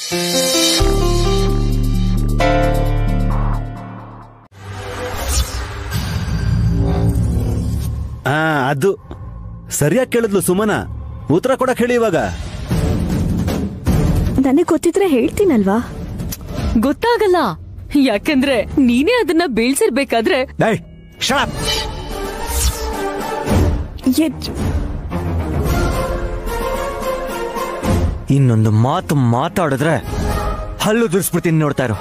ಆ ಅದು ಸರಿಯಾಗಿ ಕೇಳಿದ್ಲು ಸುಮನ ಉತ್ತರ ಕೊಡಕ್ ಹೇಳಿ ಇವಾಗ ನನಗ್ ಗೊತ್ತಿದ್ರೆ ಹೇಳ್ತೀನಲ್ವಾ ಗೊತ್ತಾಗಲ್ಲ ಯಾಕಂದ್ರೆ ನೀನೇ ಅದನ್ನ ಬೀಳ್ಸಿರ್ಬೇಕಾದ್ರೆ ಡೇಯ್ ಶಟ್ ಎದ್- ಇನ್ನೊಂದು ಮಾತು ಮಾತಾಡಿದ್ರೆ ಹಲ್ಲು ದುರ್ಸ್ಬಿಡ್ತೀನಿ ನೋಡ್ತಾ ಇರು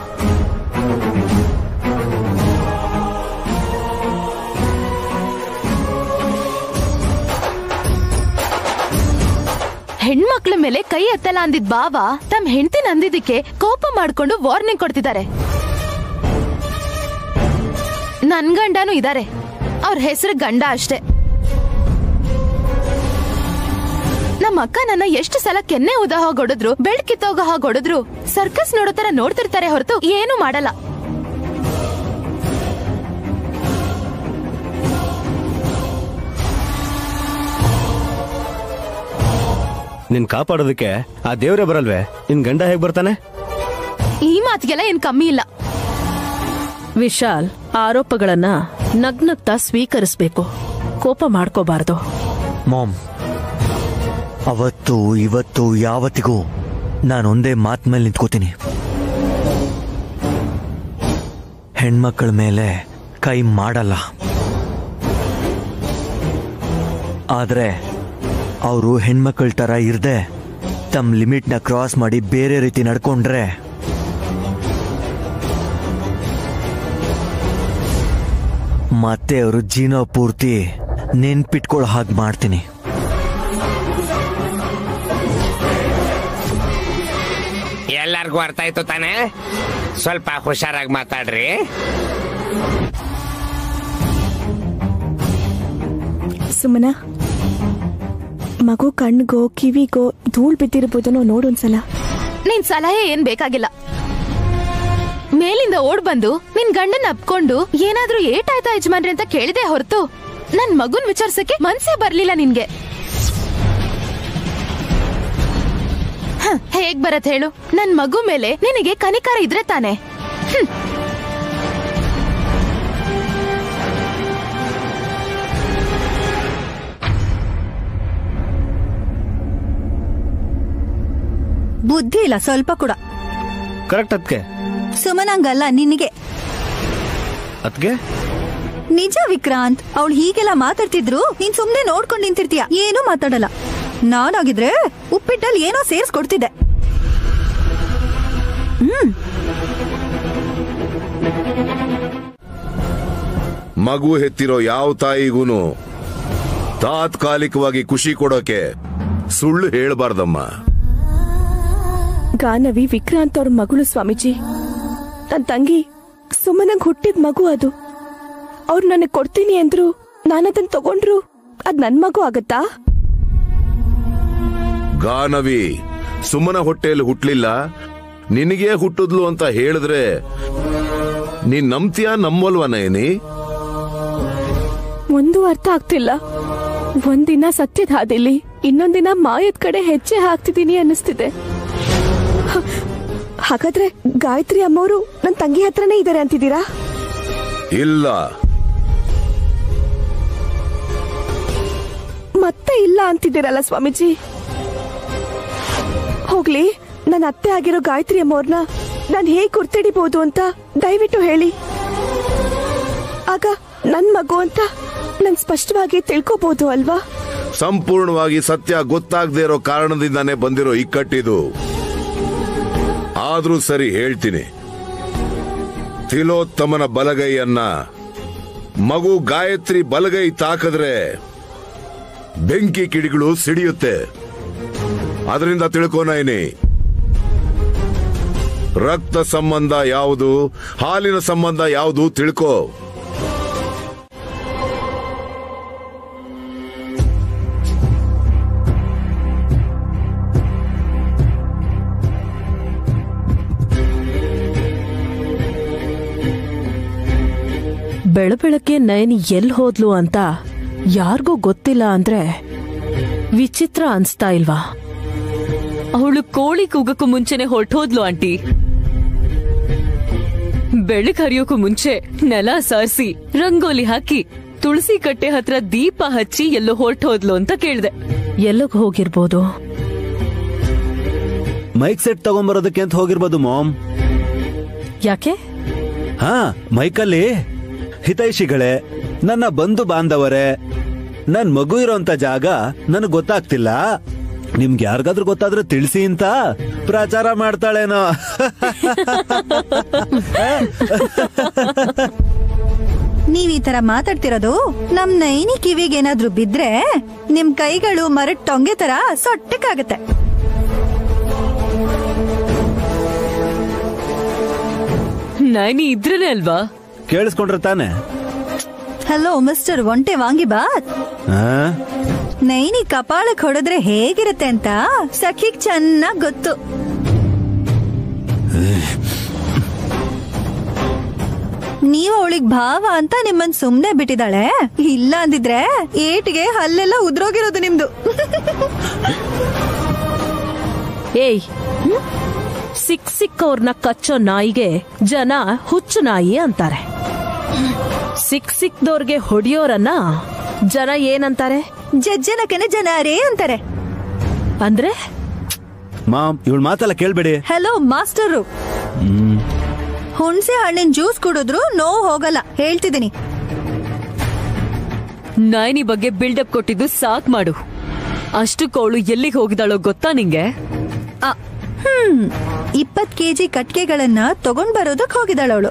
ಹೆಣ್ಮಕ್ಳ ಮೇಲೆ ಕೈ ಎತ್ತಲ್ಲ ಅಂದಿದ್ ಬಾವ ತಮ್ಮ ಹೆಂಡತಿನ ಅಂದಿದ್ದಕ್ಕೆ ಕೋಪ ಮಾಡ್ಕೊಂಡು ವಾರ್ನಿಂಗ್ ಕೊಡ್ತಿದ್ದಾರೆ ನನ್ ಗಂಡನೂ ಇದಾರೆ ಅವ್ರ ಹೆಸರು ಗಂಡ ಅಷ್ಟೇ ನಮ್ಮ ಅಕ್ಕ ನನ್ನ ಎಷ್ಟು ಸಲ ಕೆನ್ನೆ ಉದ ಹೊಡೆದ್ರು ಬೆಳ್ ಕಿತ್ತೋಗ ಹೊಡೆದ್ರು ಸರ್ಕಸ್ ನೋಡೋ ತರ ನೋಡ್ತಿರ್ತಾರೆ ಹೊರತು ಏನು ಮಾಡಲ್ಲ ನಿನ್ ಕಾಪಾಡೋದಕ್ಕೆ ಆ ದೇವ್ರೇ ಬರಲ್ವೇ ನಿನ್ ಗಂಡ ಹೇಗ್ ಬರ್ತಾನೆ ಈ ಮಾತಿಗೆಲ್ಲ ಏನ್ ಕಮ್ಮಿ ಇಲ್ಲ ವಿಶಾಲ್ ಆರೋಪಗಳನ್ನ ನಗ್ನಗ್ತಾ ಸ್ವೀಕರಿಸ್ಬೇಕು ಕೋಪ ಮಾಡ್ಕೋಬಾರ್ದು ಮಾಮ್ ಅವತ್ತು ಇವತ್ತು ಯಾವತ್ತಿಗೂ ನಾನು ಒಂದೇ ಮಾತ್ ಮೇಲೆ ನಿಂತ್ಕೋತೀನಿ ಹೆಣ್ಮಕ್ಳ ಮೇಲೆ ಕೈ ಮಾಡಲ್ಲ ಆದ್ರೆ ಅವರು ಹೆಣ್ಮಕ್ಳ ತರ ಇರ್ದೆ ತಮ್ಮ ಲಿಮಿಟ್ನ ಕ್ರಾಸ್ ಮಾಡಿ ಬೇರೆ ರೀತಿ ನಡ್ಕೊಂಡ್ರೆ ಮತ್ತೆ ಅವರು ಜೀವನ ಪೂರ್ತಿ ನೆನ್ಪಿಟ್ಕೊಳ್ಳೋ ಹಾಗೆ ಮಾಡ್ತೀನಿ ಎಲ್ಲಾರ್ಗೂ ಅರ್ಥ ಆಯ್ತು ತಾನೇ ಸ್ವಲ್ಪ ಹುಷಾರಾಗಿ ಮಾತಾಡ್ರಿ ಸುಮನ ಮಗು ಕಣ್ಗೋ ಕಿವಿಗೋ ಧೂಳ್ ಬಿದ್ದಿರ್ಬೋದನೋ ನೋಡೊಂದ್ಸಲ ನಿನ್ ಸಲಹೆ ಏನ್ ಬೇಕಾಗಿಲ್ಲ ಮೇಲಿಂದ ಓಡ್ ಬಂದು ನಿನ್ ಗಂಡನ್ ಅಪ್ಕೊಂಡು ಏನಾದ್ರೂ ಏಟಾಯ್ತಾ ಯಜಮಾನ್ರಿ ಅಂತ ಕೇಳಿದೆ ಹೊರತು ನನ್ ಮಗುನ್ ವಿಚಾರ್ಸಕ್ಕೆ ಮನ್ಸೇ ಬರ್ಲಿಲ್ಲ ನಿನ್ಗೆ ಹ, ಹೇಗ್ ಬರತ್ ಹೇಳು ನನ್ ಮಗು ಮೇಲೆ ನಿನಗೆ ಕನಿಕಾರ ಇದ್ರೆ ತಾನೆ ಹ್ಮ್. ಬುದ್ಧಿ ಇಲ್ಲ ಸ್ವಲ್ಪ ಕೂಡ ಕರೆಕ್ಟ್ ಅದಕ್ಕೆ ಸುಮನಂಗಲ್ಲ ನಿನಗೆ ಅದಕ್ಕೆ ನಿಜ ವಿಕ್ರಾಂತ್ ಅವಳು ಹೀಗೆಲ್ಲ ಮಾತಾಡ್ತಿದ್ರು ನೀನ್ ಸುಮ್ನೆ ನೋಡ್ಕೊಂಡ್ ನಿಂತಿರ್ತೀಯ ಏನೂ ಮಾತಾಡಲ್ಲ ನಾನಾಗಿದ್ರೆ ಉಪ್ಪಿಟ್ಟಲ್ಲಿ ಏನೋ ಸೇರ್ಸ್ಕೊಡ್ತಿದ್ದೆ ಹ್ಮ್ ಮಗು ಹೆತ್ತಿರೋ ಯಾವ ತಾಯಿಗೂನು ತಾತ್ಕಾಲಿಕವಾಗಿ ಖುಷಿ ಕೊಡೋಕೆ ಸುಳ್ಳು ಹೇಳ್ಬಾರ್ದಮ್ಮ ಗಾನವಿ ವಿಕ್ರಾಂತ್ ಅವ್ರ ಮಗಳು ಸ್ವಾಮೀಜಿ ನನ್ ತಂಗಿ ಸುಮನಂಗ್ ಹುಟ್ಟಿದ ಮಗು ಅದು ಅವ್ರು ನನಗ್ ಕೊಡ್ತೀನಿ ಅಂದ್ರು ನಾನದನ್ ತಗೊಂಡ್ರು ಅದ್ ನನ್ ಮಗು ಆಗತ್ತಾ ಗಾನವಿ ಸುಮ್ಮನ ಹೊಟ್ಟೆಯಲ್ಲಿ ಹುಟ್ಲಿಲ್ಲ ನಿನಗೇ ಹುಟ್ಟಿದ್ಲು ಅಂತ ಹೇಳಿದ್ರೆ ನೀನ್ ನಂಬ್ತೀಯಾ ನಮ್ಮಲ್ವ ನಯನಿ ಒಂದು ಅರ್ಥ ಆಗ್ತಿಲ್ಲ ಒಂದಿನ ಸತ್ಯದ ಹಾದಿಲಿ ಇನ್ನೊಂದಿನ ಮಾಯದ ಕಡೆ ಹೆಜ್ಜೆ ಹಾಕ್ತಿದೀನಿ ಅನ್ನಿಸ್ತಿದೆ ಹ, ಹಾಗಾದ್ರೆ ಗಾಯತ್ರಿ ಅಮ್ಮವರು ನನ್ ತಂಗಿ ಹತ್ರನೇ ಇದಾರೆ ಅಂತಿದ್ದೀರಾ ಇಲ್ಲ ಮತ್ತೆ ಇಲ್ಲ ಅಂತಿದ್ದೀರಲ್ಲ ಸ್ವಾಮೀಜಿ ಹೋಗ್ಲಿ ನನ್ನ ಅತ್ತೆ ಆಗಿರೋ ಗಾಯತ್ರಿ ಅಮ್ಮವ್ರನ್ನ ನಾನು ಹೇಗ್ ಗುರ್ತಿಡಿಬಹುದು ಅಂತ ದಯವಿಟ್ಟು ಹೇಳಿ ಆಗ ನನ್ ಮಗು ಅಂತ ನಾನ್ ಸ್ಪಷ್ಟವಾಗಿ ತಿಳ್ಕೊಬಹುದು ಅಲ್ವಾ ಸಂಪೂರ್ಣವಾಗಿ ಸತ್ಯ ಗೊತ್ತಾಗದೇ ಇರೋ ಕಾರಣದಿಂದಾನೇ ಬಂದಿರೋ ಇಕ್ಕಟ್ಟಿದು ಆದ್ರೂ ಸರಿ ಹೇಳ್ತೀನಿ ತಿಲೋತ್ತಮನ ಬಲಗೈಯನ್ನ ಮಗು ಗಾಯತ್ರಿ ಬಲಗೈ ತಾಕಿದ್ರೆ ಬೆಂಕಿ ಕಿಡಿಗಳು ಸಿಡಿಯುತ್ತೆ ಅದರಿಂದ ತಿಳ್ಕೊನಾಯ್ನಿ ರಕ್ತ ಸಂಬಂಧ ಯಾವುದು ಹಾಲಿನ ಸಂಬಂಧ ಯಾವುದು ತಿಳ್ಕೋ ಬೆಳಬೆಳಗ್ಗೆ ನಯನಿ ಎಲ್ ಹೋದ್ಲು ಅಂತ ಯಾರಿಗೂ ಗೊತ್ತಿಲ್ಲ ಅಂದ್ರೆ ವಿಚಿತ್ರ ಅನ್ಸ್ತಾ ಇಲ್ವಾ ಅವಳು ಕೋಳಿ ಕೂಗಕ್ಕೂ ಮುಂಚೆನೆ ಹೊರಟೋದ್ಲು ಆಂಟಿ ಬೆಳಕ್ ಹರಿಯೋಕ್ಕೂ ಮುಂಚೆ ನೆಲ ಸಾರಿಸಿ ರಂಗೋಲಿ ಹಾಕಿ ತುಳಸಿ ಕಟ್ಟೆ ಹತ್ರ ದೀಪ ಹಚ್ಚಿ ಎಲ್ಲೋ ಹೊರಟೋದ್ಲು ಅಂತ ಕೇಳ್ದೆ ಎಲ್ಲಿಗ್ ಹೋಗಿರ್ಬೋದು ಮೈಕ್ ಸೆಟ್ ತಗೊಂಬರೋದಕ್ಕೆ ಅಂತ ಹೋಗಿರ್ಬೋದು ಮಾಮ್ ಯಾಕೆ ಹಾ ಮೈಕಲ್ಲಿ ಹಿತೈಷಿಗಳೇ ನನ್ನ ಬಂಧು ಬಾಂಧವರೇ ನನ್ ಮಗು ಇರೋಂತ ಜಾಗ ನನಗ್ ಗೊತ್ತಾಗ್ತಿಲ್ಲ ನಿಮ್ಗೆ ಯಾರಿಗಾದ್ರೂ ಗೊತ್ತಾದ್ರೆ ತಿಳಿಸಿ ಅಂತ ಪ್ರಚಾರ ಮಾಡ್ತಾಳೇನೋ ನೀವ್ ಈ ತರ ಮಾತಾಡ್ತಿರೋದು ನಮ್ ನೈನಿ ಕಿವಿಗೇನಾದ್ರೂ ಬಿದ್ರೆ ನಿಮ್ ಕೈಗಳು ಮರದ್ ಟೊಂಗೆ ತರ ಸೊಟ್ಟಕ್ಕಾಗತ್ತೆ ನೈನಿ ಇದ್ರೇನೆ ಅಲ್ವಾ ಕೇಳಿಸ್ಕೊಂಡ್ರೆ ತಾನೆ ಹಲೋ ಮಿಸ್ಟರ್ ಒಂಟೆ ವಾಂಗಿ ಬಾತ್ ಆ? ನೈನಿ ಕಪಾಳಕ್ ಹೊಡೆದ್ರೆ ಹೇಗಿರುತ್ತೆ ಅಂತ ಸಖಿಗ್ ಚೆನ್ನಾಗ್ ಗೊತ್ತು ನೀವ್ ಅವಳಿಗ್ ಭಾವ ಅಂತ ನಿಮ್ಮನ್ ಸುಮ್ನೆ ಬಿಟ್ಟಿದ್ದಾಳೆ ಇಲ್ಲ ಅಂದಿದ್ರೆ ಏಟ್ಗೆ ಹಲ್ಲೆಲ್ಲ ಉದ್ರೋಗಿರೋದು ನಿಮ್ದು ಏಯ್ ಸಿಕ್ ಸಿಕ್ಕವ್ರನ್ನ ಕಚ್ಚೋ ನಾಯಿಗೆ ಜನ ಹುಚ್ಚು ನಾಯಿ ಅಂತಾರೆ ಸಿಕ್ ಸಿಕ್ದವ್ರಿಗೆ ಹೊಡಿಯೋರನ್ನ ಜನ ಏನಂತಾರೆ ಜಜ್ಜನಕನ ಜನಾರೇ ಅಂತಾರೆ ಅಂದ್ರೆ ಮಾಮ್ ಇವಳು ಮಾತೆಲ್ಲ ಕೇಳ್ಬೇಡಿ ಹಲೋ ಮಾಸ್ಟರು ಹುಣಸೆ ಹಣ್ಣಿನ ಜ್ಯೂಸ್ ಕುಡಿದ್ರು ನೋವು ಹೋಗಲ್ಲ ಹೇಳ್ತಿದ್ದೀನಿ ನೈನಿ ಬಗ್ಗೆ ಬಿಲ್ಡಪ್ ಕೊಟ್ಟಿದ್ದು ಸಾಕ್ ಮಾಡು ಅಷ್ಟಕ್ಕೂ ಅವಳು ಎಲ್ಲಿಗೆ ಹೋಗಿದಾಳೋ ಗೊತ್ತಾ ನಿಂಗೆ ಆ, ಹ್ಮ್ ಇಪ್ಪತ್ ಕೆಜಿ ಕಟ್ಕೆಗಳನ್ನ ತಗೊಂಡ್ ಬರೋದಕ್ ಹೋಗಿದ್ದಾಳವಳು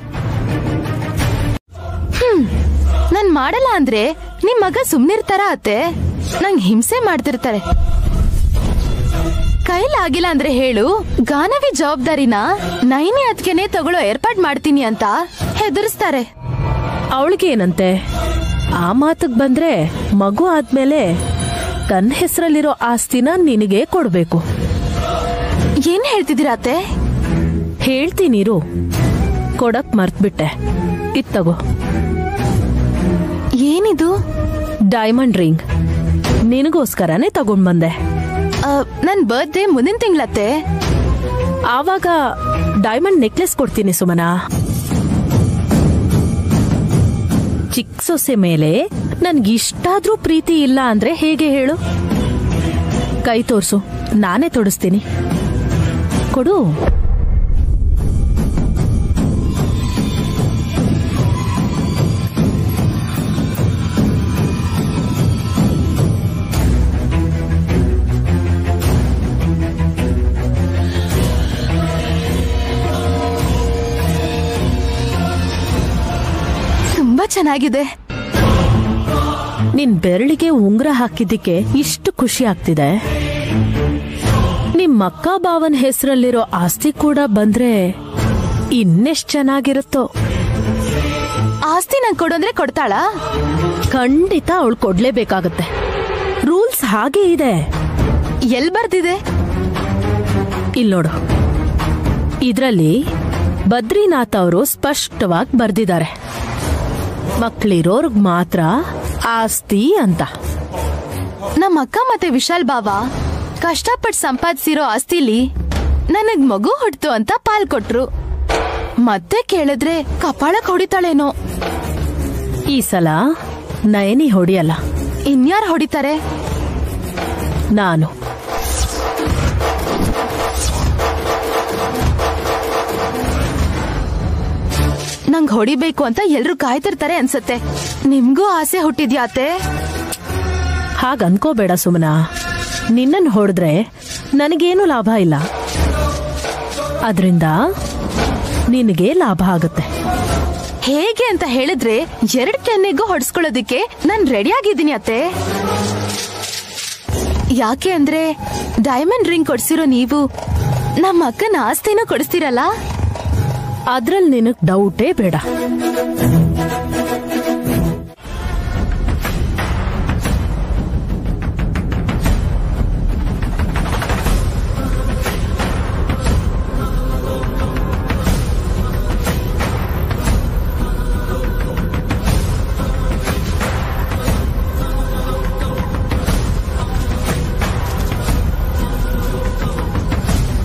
ನಾನ್ ಮಾಡಲ್ಲ ಅಂದ್ರೆ ನಿಮ್ ಮಗ ಸುಮ್ನಿರ್ತಾರ ಅತ್ತೆ ನಂಗ್ ಹಿಂಸೆ ಮಾಡ್ತಿರ್ತಾರೆ ಕೈಲಾಗಿಲ್ಲ ಅಂದ್ರೆ ಹೇಳು ಗಾನವಿ ಜವಾಬ್ದಾರಿನ ನೈನಿ ಅದ್ಕೆನೆ ತಗೊಳ್ಳೋ ಏರ್ಪಾಡ್ ಮಾಡ್ತೀನಿ ಅಂತ ಹೆದರ್ಸ್ತಾರೆ ಅವಳಿಗೇನಂತೆ ಆ ಮಾತಕ್ ಬಂದ್ರೆ ಮಗು ಆದ್ಮೇಲೆ ತನ್ನ ಹೆಸರಲ್ಲಿರೋ ಆಸ್ತಿನ ನಿನಗೆ ಕೊಡ್ಬೇಕು ಏನ್ ಹೇಳ್ತಿದ್ದೀರಾ ಅತ್ತೆ ಹೇಳ್ತೀನಿರು ಕೊಡಕ್ ಮರ್ತ್ಬಿಟ್ಟೆ ಇತ್ತಗೋ ಏನಿದು ಡೈಮಂಡ್ ರಿಂಗ್ ನಿನಗೋಸ್ಕರನೇ ತಗೊಂಡ್ ಬಂದೆ ಆ, ನನ್ ಬರ್ತ್ಡೇ ಮುಂದಿನ ತಿಂಗ್ಳತ್ತೆ ಆವಾಗ ಡೈಮಂಡ್ ನೆಕ್ಲೆಸ್ ಕೊಡ್ತೀನಿ ಸುಮನಾ ಚಿಕ್ಕ ಸೊಸೆ ಮೇಲೆ ನನ್ಗಿಷ್ಟಾದ್ರೂ ಪ್ರೀತಿ ಇಲ್ಲ ಅಂದ್ರೆ ಹೇಗೆ ಹೇಳು ಕೈ ತೋರ್ಸು ನಾನೇ ತೊಡಸ್ತೀನಿ ಕೊಡು ತುಂಬಾ ಚೆನ್ನಾಗಿದೆ ನಿನ್ ಬೆರಳಿಗೆ ಉಂಗ್ರ ಹಾಕಿದ್ದಕ್ಕೆ ಇಷ್ಟು ಖುಷಿ ಆಗ್ತಿದೆ ನಿಮ್ ಅಕ್ಕ ಬಾವನ್ ಹೆಸರಲ್ಲಿರೋ ಆಸ್ತಿ ಕೂಡ ಬಂದ್ರೆ ಇನ್ನೆಷ್ಟ್ ಚೆನ್ನಾಗಿರುತ್ತೋ ಆಸ್ತಿ ನಂಗ್ ಕೊಡೋಂದ್ರೆ ಕೊಡ್ತಾಳಾ ಖಂಡಿತ ಅವಳು ಕೊಡ್ಲೇಬೇಕಾಗತ್ತೆ ರೂಲ್ಸ್ ಹಾಗೆ ಇದೆ ಎಲ್ ಬರ್ದಿದೆ ಇಲ್ ನೋಡು ಇದ್ರಲ್ಲಿ ಬದ್ರಿನಾಥ್ ಅವರು ಸ್ಪಷ್ಟವಾಗಿ ಬರ್ದಿದ್ದಾರೆ ಮಕ್ಳಿರೋರ್ಗ್ ಮಾತ್ರ ಆಸ್ತಿ ಅಂತ ನಮ್ಮ ಅಕ್ಕ ಮತ್ತೆ ವಿಶಾಲ್ ಬಾವ ಕಷ್ಟಪಟ್ಟು ಸಂಪಾದಿಸಿರೋ ಆಸ್ತಿಲಿ ನನಗ್ ಮಗು ಹುಟ್ತು ಅಂತ ಪಾಲ್ ಕೊಟ್ರು ಮತ್ತೆ ಕೇಳಿದ್ರೆ ಕಪಾಳಕ್ ಹೊಡಿತಾಳೇನೋ ಈ ಸಲ ನಯನಿ ಹೊಡಿಯಲ್ಲ ಇನ್ಯಾರ್ ಹೊಡಿತಾರೆ ನಾನು ನಂಗ್ ಹೊಡಿಬೇಕು ಅಂತ ಎಲ್ರು ಕಾಯ್ತಿರ್ತಾರೆ ಅನ್ಸತ್ತೆ ನಿಮ್ಗೂ ಆಸೆ ಹುಟ್ಟಿದ್ಯಾ ಅತ್ತೆ ಹಾಗ ಅನ್ಕೋಬೇಡ ಸುಮನಾ ನಿನ್ನನ್ ಹೊಡೆದ್ರೆ ನನಗೇನು ಲಾಭ ಇಲ್ಲ ಅದರಿಂದ ನಿನಗೆ ಲಾಭ ಆಗುತ್ತೆ ಹೇಗೆ ಅಂತ ಹೇಳಿದ್ರೆ ಎರಡ್ ಕೆನ್ನೆಗೂ ಹೊಡ್ಸ್ಕೊಳ್ಳೋದಿಕ್ಕೆ ನಾನ್ ರೆಡಿ ಆಗಿದ್ದೀನಿ ಅತ್ತೆ ಯಾಕೆ ಅಂದ್ರೆ ಡೈಮಂಡ್ ರಿಂಗ್ ಕೊಡ್ಸಿರೋ ನೀವು ನಮ್ಮ ಅಕ್ಕನ ಆಸ್ತಿನೂ ಕೊಡಿಸ್ತೀರಲ್ಲ ಅದ್ರಲ್ಲಿ ನಿನಗ್ ಡೌಟೇ ಬೇಡ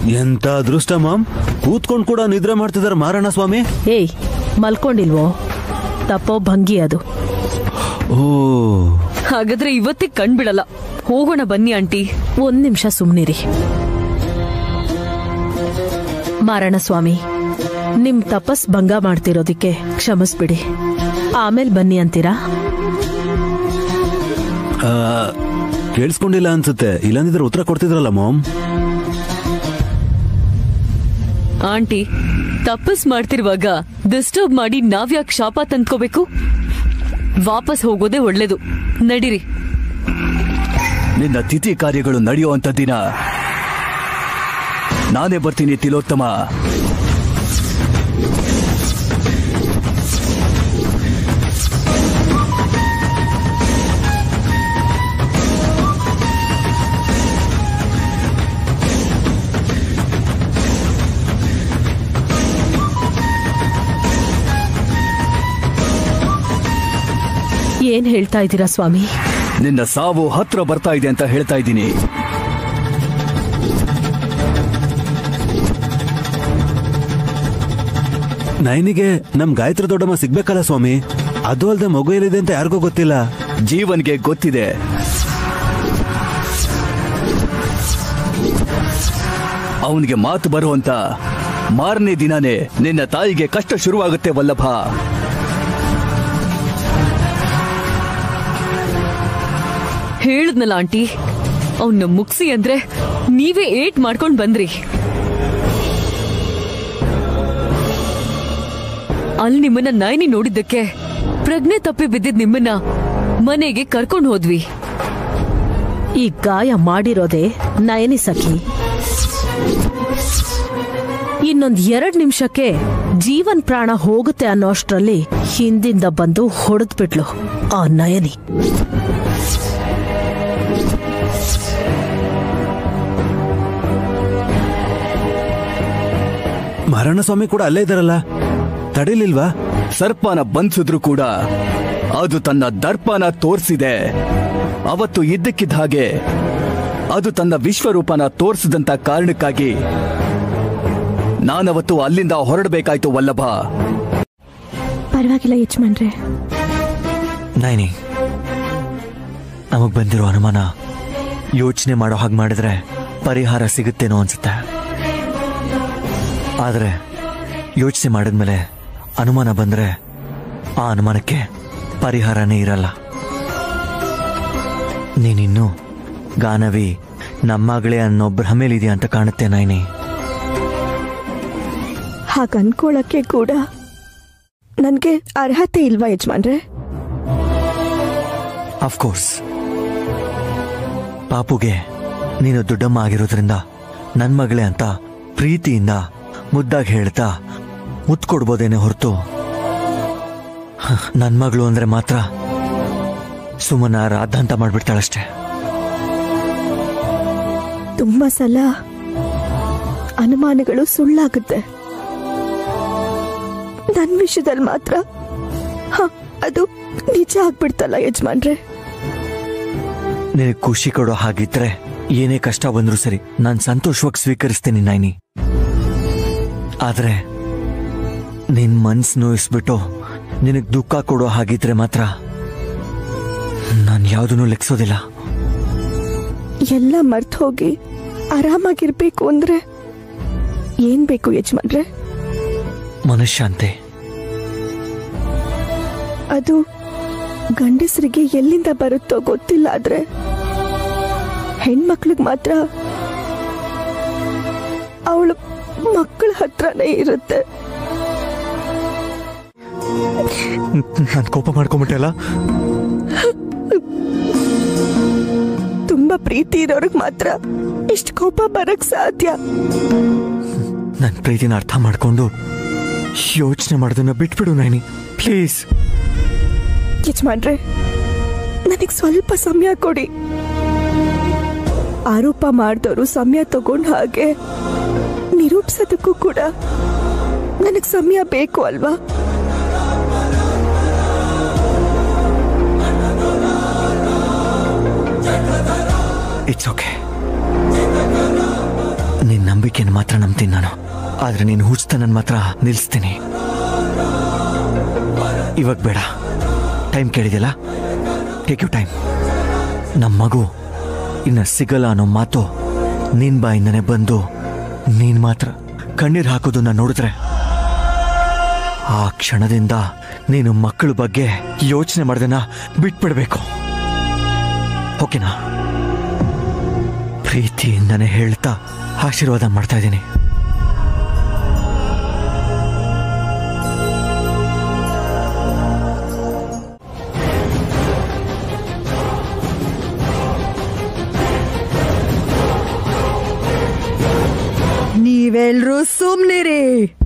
ಎಂತ ಅದೃಷ್ಟ ಮಾಮ್ ಕೂತ್ಕೊಂಡ್ ಕೂಡ ನಿದ್ರೆ ಮಾಡ್ತಿದಾರೆ ಮಾರಣ ಸ್ವಾಮಿ ಏಯ್ ಮಲ್ಕೊಂಡಿಲ್ವೋ ತಪ್ಪೋ ಭಂಗಿ ಅದು ಓ ಹಾಗಾದ್ರೆ ಇವತ್ತೇ ಕಣ್ಬಿಡಲ್ಲ ಹೋಗೋಣ ಬನ್ನಿ ಆಂಟಿ ಒಂದ್ ನಿಮಿಷ ಸುಮ್ನಿರಿ ಮಾರಣ ಸ್ವಾಮಿ ನಿಮ್ ತಪಸ್ ಭಂಗ ಮಾಡ್ತಿರೋದಿಕ್ಕೆ ಕ್ಷಮಿಸ್ಬಿಡಿ ಆಮೇಲೆ ಬನ್ನಿ ಅಂತೀರಾ ಆ, ಕೇಳಿಸ್ಕೊಂಡಿಲ್ಲ ಅನ್ಸುತ್ತೆ ಇಲ್ಲಂದಿದ್ರೆ ಉತ್ತರ ಕೊಡ್ತಿದ್ರಲ್ಲ ಮಾಮ್ ಆಂಟಿ ತಪಸ್ ಮಾಡ್ತಿರುವಾಗ ಡಿಸ್ಟರ್ಬ್ ಮಾಡಿ ನಾವ್ಯಾಕ್ ಶಾಪ ತಂದ್ಕೋಬೇಕು ವಾಪಸ್ ಹೋಗೋದೇ ಒಳ್ಳೇದು ನಡೀರಿ ನಿನ್ನ ತಿಥಿ ಕಾರ್ಯಗಳು ನಡೆಯುವಂತ ದಿನ ನಾನೇ ಬರ್ತೀನಿ ತಿಲೋತ್ತಮ ಏನ್ ಹೇಳ್ತಾ ಇದ್ದೀರಾ ಸ್ವಾಮಿ ನಿನ್ನ ಸಾವು ಹತ್ರ ಬರ್ತಾ ಇದೆ ಅಂತ ಹೇಳ್ತಾ ಇದ್ದೀನಿ ನೈನಿಗೆ ನಮ್ ಗಾಯತ್ರಿ ದೊಡ್ಡಮ್ಮ ಸಿಗ್ಬೇಕಲ್ಲ ಸ್ವಾಮಿ ಅದು ಅಲ್ದೆ ಮಗು ಎಲ್ಲಿದೆ ಅಂತ ಯಾರಿಗೂ ಗೊತ್ತಿಲ್ಲ ಜೀವನ್ಗೆ ಗೊತ್ತಿದೆ ಅವನಿಗೆ ಮಾತು ಬರುವಂತ ಮಾರನೇ ದಿನಾನೇ ನಿನ್ನ ತಾಯಿಗೆ ಕಷ್ಟ ಶುರುವಾಗುತ್ತೆ ವಲ್ಲಭ ಹೇಳದ್ನಲ್ಲ ಆಂಟಿ ಅವನ್ನ ಮುಗ್ಸಿ ಅಂದ್ರೆ ನೀವೇ ಏಟ್ ಮಾಡ್ಕೊಂಡ್ ಬಂದ್ರಿ ಅಲ್ಲಿ ನಿಮ್ಮನ್ನ ನೈನಿ ನೋಡಿದ್ದಕ್ಕೆ ಪ್ರಜ್ಞೆ ತಪ್ಪಿ ಬಿದ್ದಿದ್ ನಿಮ್ಮನ್ನ ಮನೆಗೆ ಕರ್ಕೊಂಡ್ ಹೋದ್ವಿ ಈ ಗಾಯ ಮಾಡಿರೋದೇ ನಯನಿ ಸಖಿ ಇನ್ನೊಂದ್ ಎರಡ್ ನಿಮಿಷಕ್ಕೆ ಜೀವನ್ ಪ್ರಾಣ ಹೋಗುತ್ತೆ ಅನ್ನೋ ಅಷ್ಟ್ರಲ್ಲಿ ಹಿಂದಿಂದ ಬಂದು ಹೊಡೆದ್ಬಿಟ್ಲು ಆ ನಯನಿ ಮಾರಣ ಸ್ವಾಮಿ ಕೂಡ ಅಲ್ಲೇ ಇದಾರಲ್ಲ ತಡಿಲಿಲ್ವಾ ಸರ್ಪನ ಬಂಧಿಸಿದ್ರು ಕೂಡ ಅದು ತನ್ನ ದರ್ಪನ ತೋರಿಸಿದೆ ಅವತ್ತು ಇದ್ದಕ್ಕಿದ್ದ ಹಾಗೆ ಅದು ತನ್ನ ವಿಶ್ವರೂಪನ ತೋರಿಸಿದಂತ ಕಾರಣಕ್ಕಾಗಿ ನಾನವತ್ತು ಅಲ್ಲಿಂದ ಹೊರಡಬೇಕಾಯ್ತು ವಲ್ಲಭ ಪರವಾಗಿಲ್ಲ ಯಜಮಾನ್ರೆ ನೈನಿ ನಮಗ್ ಬಂದಿರೋ ಅನುಮಾನ ಯೋಚನೆ ಮಾಡೋ ಹಾಗೆ ಮಾಡಿದ್ರೆ ಪರಿಹಾರ ಸಿಗುತ್ತೇನೋ ಅನ್ಸುತ್ತೆ ಆದ್ರೆ ಯೋಚನೆ ಮಾಡಿದ್ಮೇಲೆ ಅನುಮಾನ ಬಂದ್ರೆ ಆ ಅನುಮಾನಕ್ಕೆ ಪರಿಹಾರನೇ ಇರಲ್ಲ ನೀನಿನ್ನು ಗಾನವಿ ನಮ್ಮಗಳೇ ಅನ್ನೋ ಭ್ರಮೇಲಿದೆಯಾ ಅಂತ ಕಾಣುತ್ತೆ ನೈನಿ ಹಾಗ ಅನ್ಕೊಳಕ್ಕೆ ಕೂಡ ನನ್ಗೆ ಅರ್ಹತೆ ಇಲ್ವಾ ಯಜಮಾನ್ರೆ ಅಫ್ಕೋರ್ಸ್ ಪಾಪುಗೆ ನೀನು ದೊಡ್ಡಮ್ಮ ಆಗಿರೋದ್ರಿಂದ ನನ್ ಮಗಳೇ ಅಂತ ಪ್ರೀತಿಯಿಂದ ಮುದ್ದಾಗಿ ಹೇಳ್ತಾ ಮುತ್ತು ಕೊಡ್ಬೋದೇನೆ ಹೊರತು ನನ್ ಮಗಳು ಅಂದ್ರೆ ಮಾತ್ರ ಸುಮ್ಮನ ರಾಧ ಅಂತ ಮಾಡ್ಬಿಡ್ತಾಳಷ್ಟೇ ತುಂಬಾ ಸಲ ಅನುಮಾನಗಳು ಸುಳ್ಳಾಗುತ್ತೆ ನನ್ ವಿಷಯದಲ್ಲಿ ಮಾತ್ರ ಹ, ಅದು ನಿಜ ಆಗ್ಬಿಡ್ತಲ್ಲ ಯಜಮಾನ್ರೆ ನಿನಗೆ ಖುಷಿ ಕೊಡೋ ಹಾಗಿದ್ರೆ ಏನೇ ಕಷ್ಟ ಬಂದ್ರೂ ಸರಿ ನಾನ್ ಸಂತೋಷವಾಗಿ ಸ್ವೀಕರಿಸ್ತೀನಿ ನೈನಿ ಆದ್ರೆ ನಿನ್ ಮನ್ಸ್ ನೋಯಿಸ್ಬಿಟ್ಟು ನಿನಗ್ ದುಃಖ ಕೊಡೋ ಹಾಗಿದ್ರೆ ಮಾತ್ರ ನಾನು ಯಾವುದನ್ನು ಲೆಕ್ಸೋದಿಲ್ಲ ಎಲ್ಲ ಮರ್ತ್ ಹೋಗಿ ಆರಾಮಾಗಿರ್ಬೇಕು ಅಂದ್ರೆ ಏನ್ ಬೇಕು ಯಜಮಾನ್ರೆ ಮನಃಶಾಂತಿ ಅದು ಗಂಡಸರಿಗೆ ಎಲ್ಲಿಂದ ಬರುತ್ತೋ ಗೊತ್ತಿಲ್ಲ ಆದ್ರೆ ಹೆಣ್ಮಕ್ಳಿಗೆ ಮಾತ್ರ ಅವಳ ಮಕ್ಕಳ ಹತ್ರನೇ ಇರುತ್ತೆ ನಾನು ಕೋಪ ಮಾಡ್ಕೊಂಬಿಟ್ಟೆಲ್ಲ ತುಂಬಾ ಪ್ರೀತಿ ಇರೋರ್ಗ್ ಮಾತ್ರ ಇಷ್ಟು ಕೋಪ ಬರಕ್ ಸಾಧ್ಯ ನನ್ನ ಪ್ರೀತಿನ ಅರ್ಥ ಮಾಡ್ಕೊಂಡು ಯೋಚನೆ ಮಾಡೋದನ್ನ ಬಿಟ್ಬಿಡು ನೈನಿ ಪ್ಲೀಸ್ ಯಜಮಾನ್ರೆ ನನಗ್ ಸ್ವಲ್ಪ ಸಮಯ ಕೊಡಿ ಆರೋಪ ಮಾಡಿದವರು ಸಮಯ ತಗೊಂಡ್ ಹಾಗೆ ನಿರೂಪಿಸೋದಕ್ಕೂ ಕೂಡ ನನಗ್ ಸಮಯ ಬೇಕು ಅಲ್ವಾ ಇಟ್ಸ್ ಓಕೆ ನಿನ್ನ ನಂಬಿಕೆನ ಮಾತ್ರ ನಂಬ್ತೀನಿ ನಾನು ಆದ್ರೆ ನೀನು ಹುಚ್ಚತನ ಮಾತ್ರ ನಿಲ್ಲಿಸ್ತೀನಿ ಇವಾಗ ಬೇಡ ಟೈಮ್ ಕೇಳಿದೆಯಲ್ಲ ಟೇಕ್ ಯು ಟೈಮ್ ನಮ್ಮ ಮಗು ಇನ್ನ ಸಿಗಲ್ಲ ಅನ್ನೋ ಮಾತು ನಿನ್ ಬಾಯಿಂದನೇ ಬಂದು ನೀನ್ ಮಾತ್ರ ಕಣ್ಣೀರ್ ಹಾಕೋದನ್ನ ನೋಡಿದ್ರೆ ಆ ಕ್ಷಣದಿಂದ ನೀನು ಮಕ್ಕಳ ಬಗ್ಗೆ ಯೋಚನೆ ಮಾಡ್ದನ ಬಿಟ್ಬಿಡ್ಬೇಕು ಓಕೆನಾ ಪ್ರೀತಿಯಿಂದನೇ ಹೇಳ್ತಾ ಆಶೀರ್ವಾದ ಮಾಡ್ತಾ ಇದ್ದೀನಿ ನೀವೆಲ್ರೂ ಸುಮ್ನಿರಿ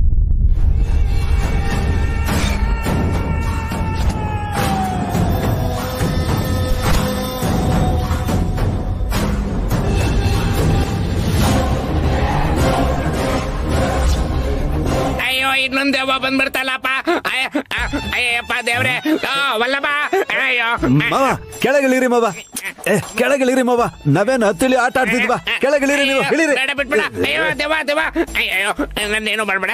ಅಯ್ಯೋ ಇನ್ನೊಂದ್ ದೆವ್ವ ಬಂದ್ಬಿಡ್ತಲ್ಲಪ್ಪ ಅಯ್ಯ, ಆ, ಅಯ್ಯಪ್ಪ ದೇವ್ರೆ ಆ, ವಲ್ಲಭ ಅಯ್ಯೋ ಮಾವ ಕೆಳಗಿಳಿರಿ ಮಾವ ಏ ಕೆಳಗಿಳಿರಿ ಮಾವ ನಾವೇನು ಹತ್ತಿಳಿ ಆಟ ಆಡ್ತಿದ್ವಾ ಕೆಳಗಿಳಿರಿ ನೀವು ಇಳಿರಿ ಬೇಡ ಬಿಟ್ಬಿಡ ಅಯ್ಯೋ ದೇವ ದೇವ ಅಯ್ಯೋ ನನ್ನೇನು ಮಾಡ್ಬೇಡ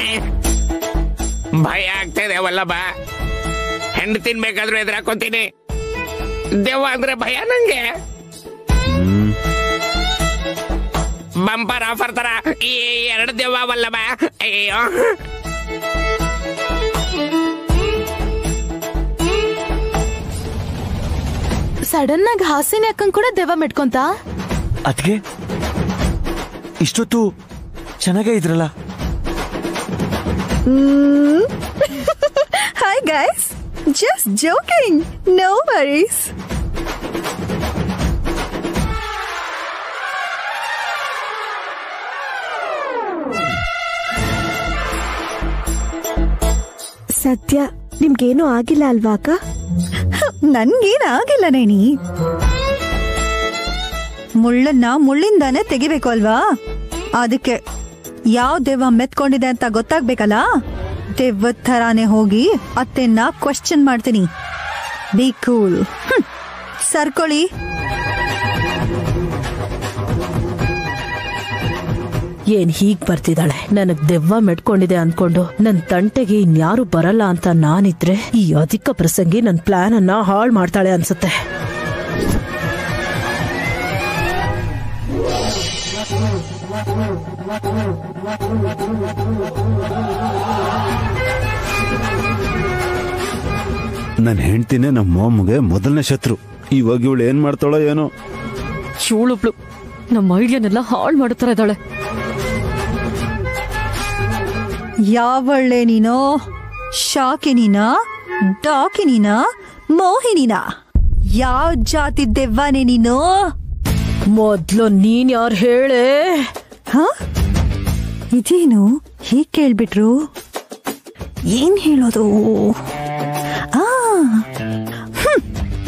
ಭಯ ಆಗ್ತಿದೆ ವಲ್ಲಭ ಹೆಣ್ಣು ತಿನ್ಬೇಕಾದ್ರೂ ಎದುರಾಕೋತೀನಿ ದೆವ್ವ ಅಂದ್ರೆ ಭಯ ನಂಗೆ ಬಂಪರ್ ಆಫರ್ ತರ ಈ ಎರಡು ದೆವ್ವ ವಲ್ಲಭ ಅಯ್ಯೋ ಸಡನ್ ಆಗಿ ಹಾಸಿನ ಅಕ್ಕಂಗ್ ಕೂಡ ದೆವ್ವ ಮೆಟ್ಕೊಂತ ಅದಕ್ಕೆ ಇಷ್ಟೊತ್ತು ಚೆನ್ನಾಗೇ ಇದ್ರಲ್ಲ hi guys just joking no worries ಸದ್ಯ ನಿಮ್ಗೇನೂ ಆಗಿಲ್ಲ ಅಲ್ವಾ ಅಕ್ಕ ನನ್ಗೇನಾಗಿಲ್ಲ ನೇನಿ ಮುಳ್ಳನ್ನ ಮುಳ್ಳಿಂದಾನೇ ತೆಗಿಬೇಕು ಅಲ್ವಾ ಅದಕ್ಕೆ ಯಾವ ದೆವ್ವ ಮೆತ್ಕೊಂಡಿದೆ ಅಂತ ಗೊತ್ತಾಗ್ಬೇಕಲ್ಲ ದೆವ್ವದ ಥರಾನೇ ಹೋಗಿ ಅತ್ತೆನ್ನ ಕ್ವಶನ್ ಮಾಡ್ತೀನಿ ಬಿ ಕೂಲ್ ಸರ್ಕೊಳ್ಳಿ ಏನ್ ಹೀಗ್ ಬರ್ತಿದ್ದಾಳೆ ನನಗ್ ದೆವ್ವ ಮೆಟ್ಕೊಂಡಿದೆ ಅನ್ಕೊಂಡು ನನ್ ತಂಟೆಗೆ ಇನ್ಯಾರು ಬರಲ್ಲ ಅಂತ ನಾನಿದ್ರೆ ಈ ಅಧಿಕ ಪ್ರಸಂಗಿ ನನ್ ಪ್ಲಾನ್ ಅನ್ನ ಹಾಳ್ ಮಾಡ್ತಾಳೆ ಅನ್ಸುತ್ತೆ ನನ್ನ ಹೆಂಡ್ತಿನೇ ನಮ್ಮ ಮೊಮ್ಮಗೆ ಮೊದಲನೇ ಶತ್ರು ಇವಾಗ ಇವಳು ಏನ್ ಮಾಡ್ತಾಳೋ ಏನೋ ಇವಳೊಬ್ಳು ನಮ್ಮ ಐಡಿಯಾನೆಲ್ಲ ಹಾಳು ಮಾಡುತ್ತರ ಇದ್ದಾಳೆ ಯಾವಳ್ಳೆ ನೀನೋ ಶಾಕಿನಿನ ಡಾಕಿನಿನ ಮೋಹಿನಿನ ಯಾವ ಜಾತಿ ದೆವ್ವನೇ ನೀನು ಮೊದ್ಲು ನೀನ್ ಯಾರು ಹೇಳೆ ಹ ಇದೇನು ಹೀಗ್ ಕೇಳ್ಬಿಟ್ರು ಏನ್ ಹೇಳೋದು ಆ ಹ್ಮ್.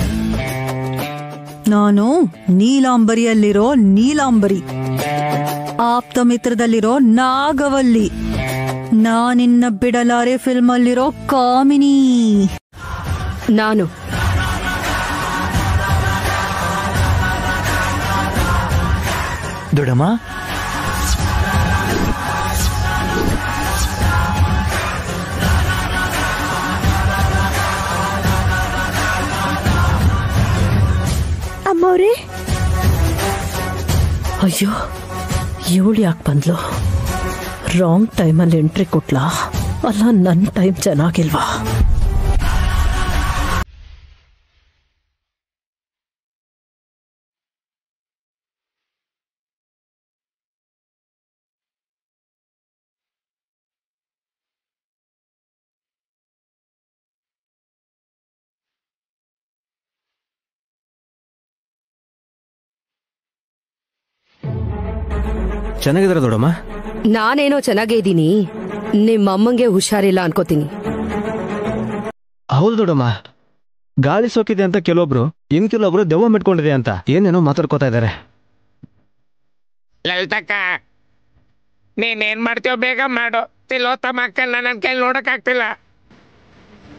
ನಾನು ನೀಲಾಂಬರಿಯಲ್ಲಿರೋ ನೀಲಾಂಬರಿ ಆಪ್ತ ಮಿತ್ರದಲ್ಲಿರೋ ನಾಗವಲ್ಲಿ ನಾನಿನ್ನ ಬಿಡಲಾರೆ ಫಿಲ್ಮ್ ಅಲ್ಲಿರೋ ಕಾಮಿನಿ ನಾನು ದೊಡ್ಡಮ್ಮ ಅಮ್ಮವ್ರೆ ಅಯ್ಯೋ ಇವಳು ಯಾಕೆ ಬಂದ್ಲು ರಾಂಗ್ ಟೈಮಲ್ಲಿ ಎಂಟ್ರಿ ಕೊಟ್ಲಾ ಅಲ್ಲ ನನ್ನ ಟೈಮ್ ಚೆನ್ನಾಗಿಲ್ವಾ ಚೆನ್ನಾಗಿದಾರ ದೊಡ್ಡಮ್ಮ ನಾನೇನೋ ಚೆನ್ನಾಗೇ ಇದ್ದೀನಿ ನಿಮ್ಮ ಅಮ್ಮಂಗೆ ಹುಷಾರಿಲ್ಲ ಅನ್ಕೋತೀನಿ ಹೌದು ದೊಡ್ಡಮ್ಮ ಗಾಳಿ ಸೋಕಿದೆ ಅಂತ ಕೆಲವೊಬ್ರು ಇನ್ ಕೆಲವೊಬ್ರು ದೆವ್ವ ಮೆಟ್ಕೊಂಡಿದೆ ಅಂತ ಏನೇನೋ ಮಾತಾಡ್ಕೋತಾ ಇದ್ದಾರೆ ಲಲಿತಕ್ಕ ನೀನೇನ್ ಮಾಡ್ತೀಯೋ ಬೇಗ ಮಾಡು ತಿಲೋತ್ತಮ ಅಕ್ಕನ್ನ ನನ್ನ ಕೈಲಿ ನೋಡಕ್ ಆಗ್ತಿಲ್ಲ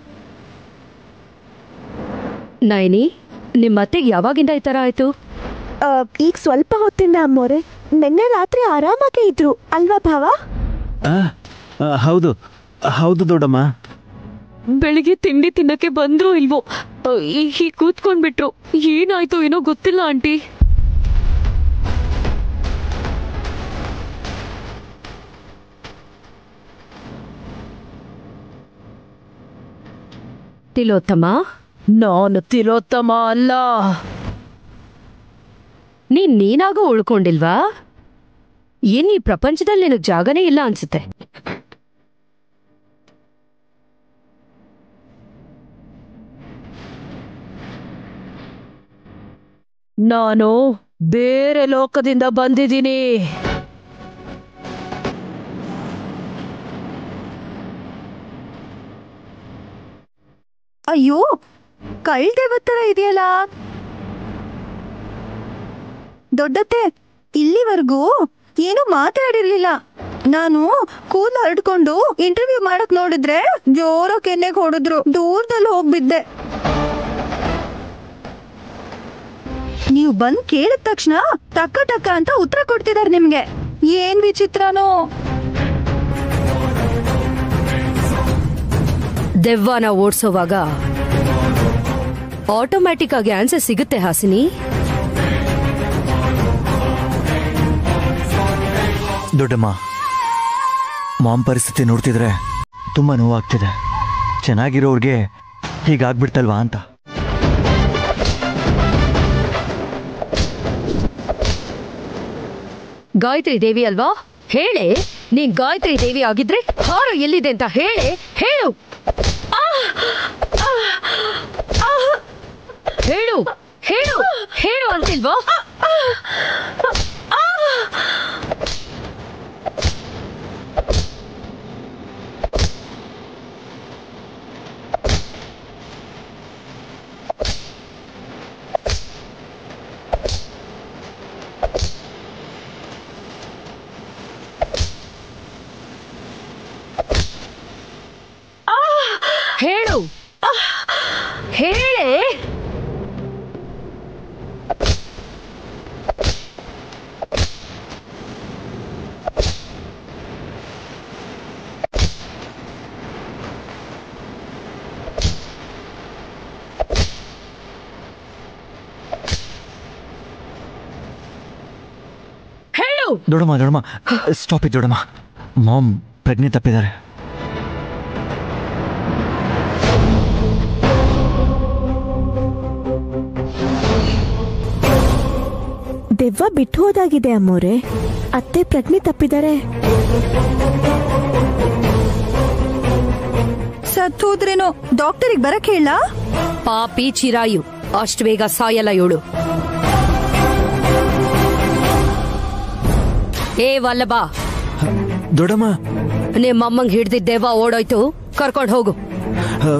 ನೈನಿ ನಿಮ್ಮ ಅತ್ತೆಗೆ ಯಾವಾಗಿಂದ ಈ ಥರ ಆಯ್ತು ಆ, ಈಗ ಸ್ವಲ್ಪ ಹೊತ್ತಿಂದ ಅಮ್ಮೋರೆ ನಿನ್ನೆ ರಾತ್ರಿ ಆರಾಮಾಗೇ ಇದ್ರು ಅಲ್ವಾ ಭಾವ ಆ, ಆ, ಹೌದು ಹೌದು ದೊಡ್ಡಮ್ಮ ಬೆಳಿಗ್ಗೆ ತಿಂಡಿ ತಿನ್ನಕ್ಕೆ ಬಂದ್ರು ಇಲ್ವೋ ಆ, ಈ- ಹೀಗ್ ಕೂತ್ಕೊಂಡ್ಬಿಟ್ರು ಏನಾಯ್ತು ಏನೋ ಗೊತ್ತಿಲ್ಲ ಆಂಟಿ ತಿಲೋತ್ತಮ ನಾನು ತಿಲೋತ್ತಮ ಅಲ್ಲ ನೀನ್ ನೀನಾಗೂ ಉಳ್ಕೊಂಡಿಲ್ವಾ ಏನ್ ಈ ಪ್ರಪಂಚದಲ್ಲಿ ನಿನಗ್ ಜಾಗನೇ ಇಲ್ಲ ಅನ್ಸುತ್ತೆ ನಾನು ಬೇರೆ ಲೋಕದಿಂದ ಬಂದಿದ್ದೀನಿ ಅಯ್ಯೋ ಕಳ್ದೇವತ್ತರ ಇದೆಯಲ್ಲ ದೊಡ್ಡತ್ತೆ ಇಲ್ಲಿವರೆಗೂ ಏನು ಮಾತಾಡಿರ್ಲಿಲ್ಲ ನಾನು ಕೂದಲು ಹರಡ್ಕೊಂಡು ಇಂಟರ್ವ್ಯೂ ಮಾಡಕ್ ನೋಡಿದ್ರೆ ಜೋರ ಕೆನ್ನೆಗೆ ಹೊಡೆದ್ರು ದೂರದಲ್ಲಿ ಹೋಗ್ಬಿದ್ದೆ ನೀವು ಬಂದ್ ಕೇಳಿದ ತಕ್ಷಣ ಟಕ್ಕ ಟಕ್ಕ ಅಂತ ಉತ್ತರ ಕೊಡ್ತಿದಾರೆ ನಿಮ್ಗೆ ಏನ್ ವಿಚಿತ್ರನೋ ದೆವ್ವನ ಓಡಿಸೋವಾಗ ಆಟೋಮ್ಯಾಟಿಕ್ ಆಗಿ ಆನ್ಸರ್ ಸಿಗುತ್ತೆ ಹಾಸಿನಿ ದೊಡ್ಡಮ್ಮ ಮಾಮ್ ಪರಿಸ್ಥಿತಿ ನೋಡ್ತಿದ್ರೆ ತುಂಬ ನೋವಾಗ್ತಿದೆ ಚೆನ್ನಾಗಿರೋರ್ಗೆ ಹೀಗಾಗ್ಬಿಡ್ತಲ್ವಾ ಅಂತ ಗಾಯತ್ರಿ ದೇವಿ ಅಲ್ವಾ ಹೇಳೆ ನೀನ್ ಗಾಯತ್ರಿ ದೇವಿ ಆಗಿದ್ರೆ ಹಾರ ಎಲ್ಲಿದೆ ಅಂತ ಹೇಳೆ ಹೇಳು ಆ! ಆ! ಆ! ಹೇಳು ಹೇಳು ಹೇಳು ಅಂತಿಲ್ವಾ ಹೇಳು ಹೇಳೆ ಹೇಳು ದೊಡ್ಡಮ್ಮ ದೊಡ್ಡಮ್ಮ ಸ್ಟಾಪ್ it ದೊಡ್ಡಮ್ಮ ಮಾಮ್ ಪ್ರಜ್ಞೆ ತಪ್ಪಿದ್ದಾರೆ ದೆವ್ವ ಬಿಟ್ಟು ಹೋದಾಗಿದೆ ಅಮ್ಮೋರೆ ಅತ್ತೆ ಪ್ರಜ್ಞೆ ತಪ್ಪಿದ್ದಾರೆ ಸತ್ ಹೋದ್ರೇನೋ ಡಾಕ್ಟರಿಗೆ ಬರಕ್ ಹೇಳ ಪಾಪಿ ಚಿರಾಯು ಅಷ್ಟು ಬೇಗ ಸಾಯಲ್ಲ ಇವಳು ಏ ವಲ್ಲಭ ದೊಡ್ಡಮ್ಮ ನಿಮ್ಮ ಅಮ್ಮಂಗ್ ಹಿಡ್ದಿದ್ದ ದೆವ್ವ ಓಡೋಯ್ತು ಕರ್ಕೊಂಡು ಹೋಗು ಆ,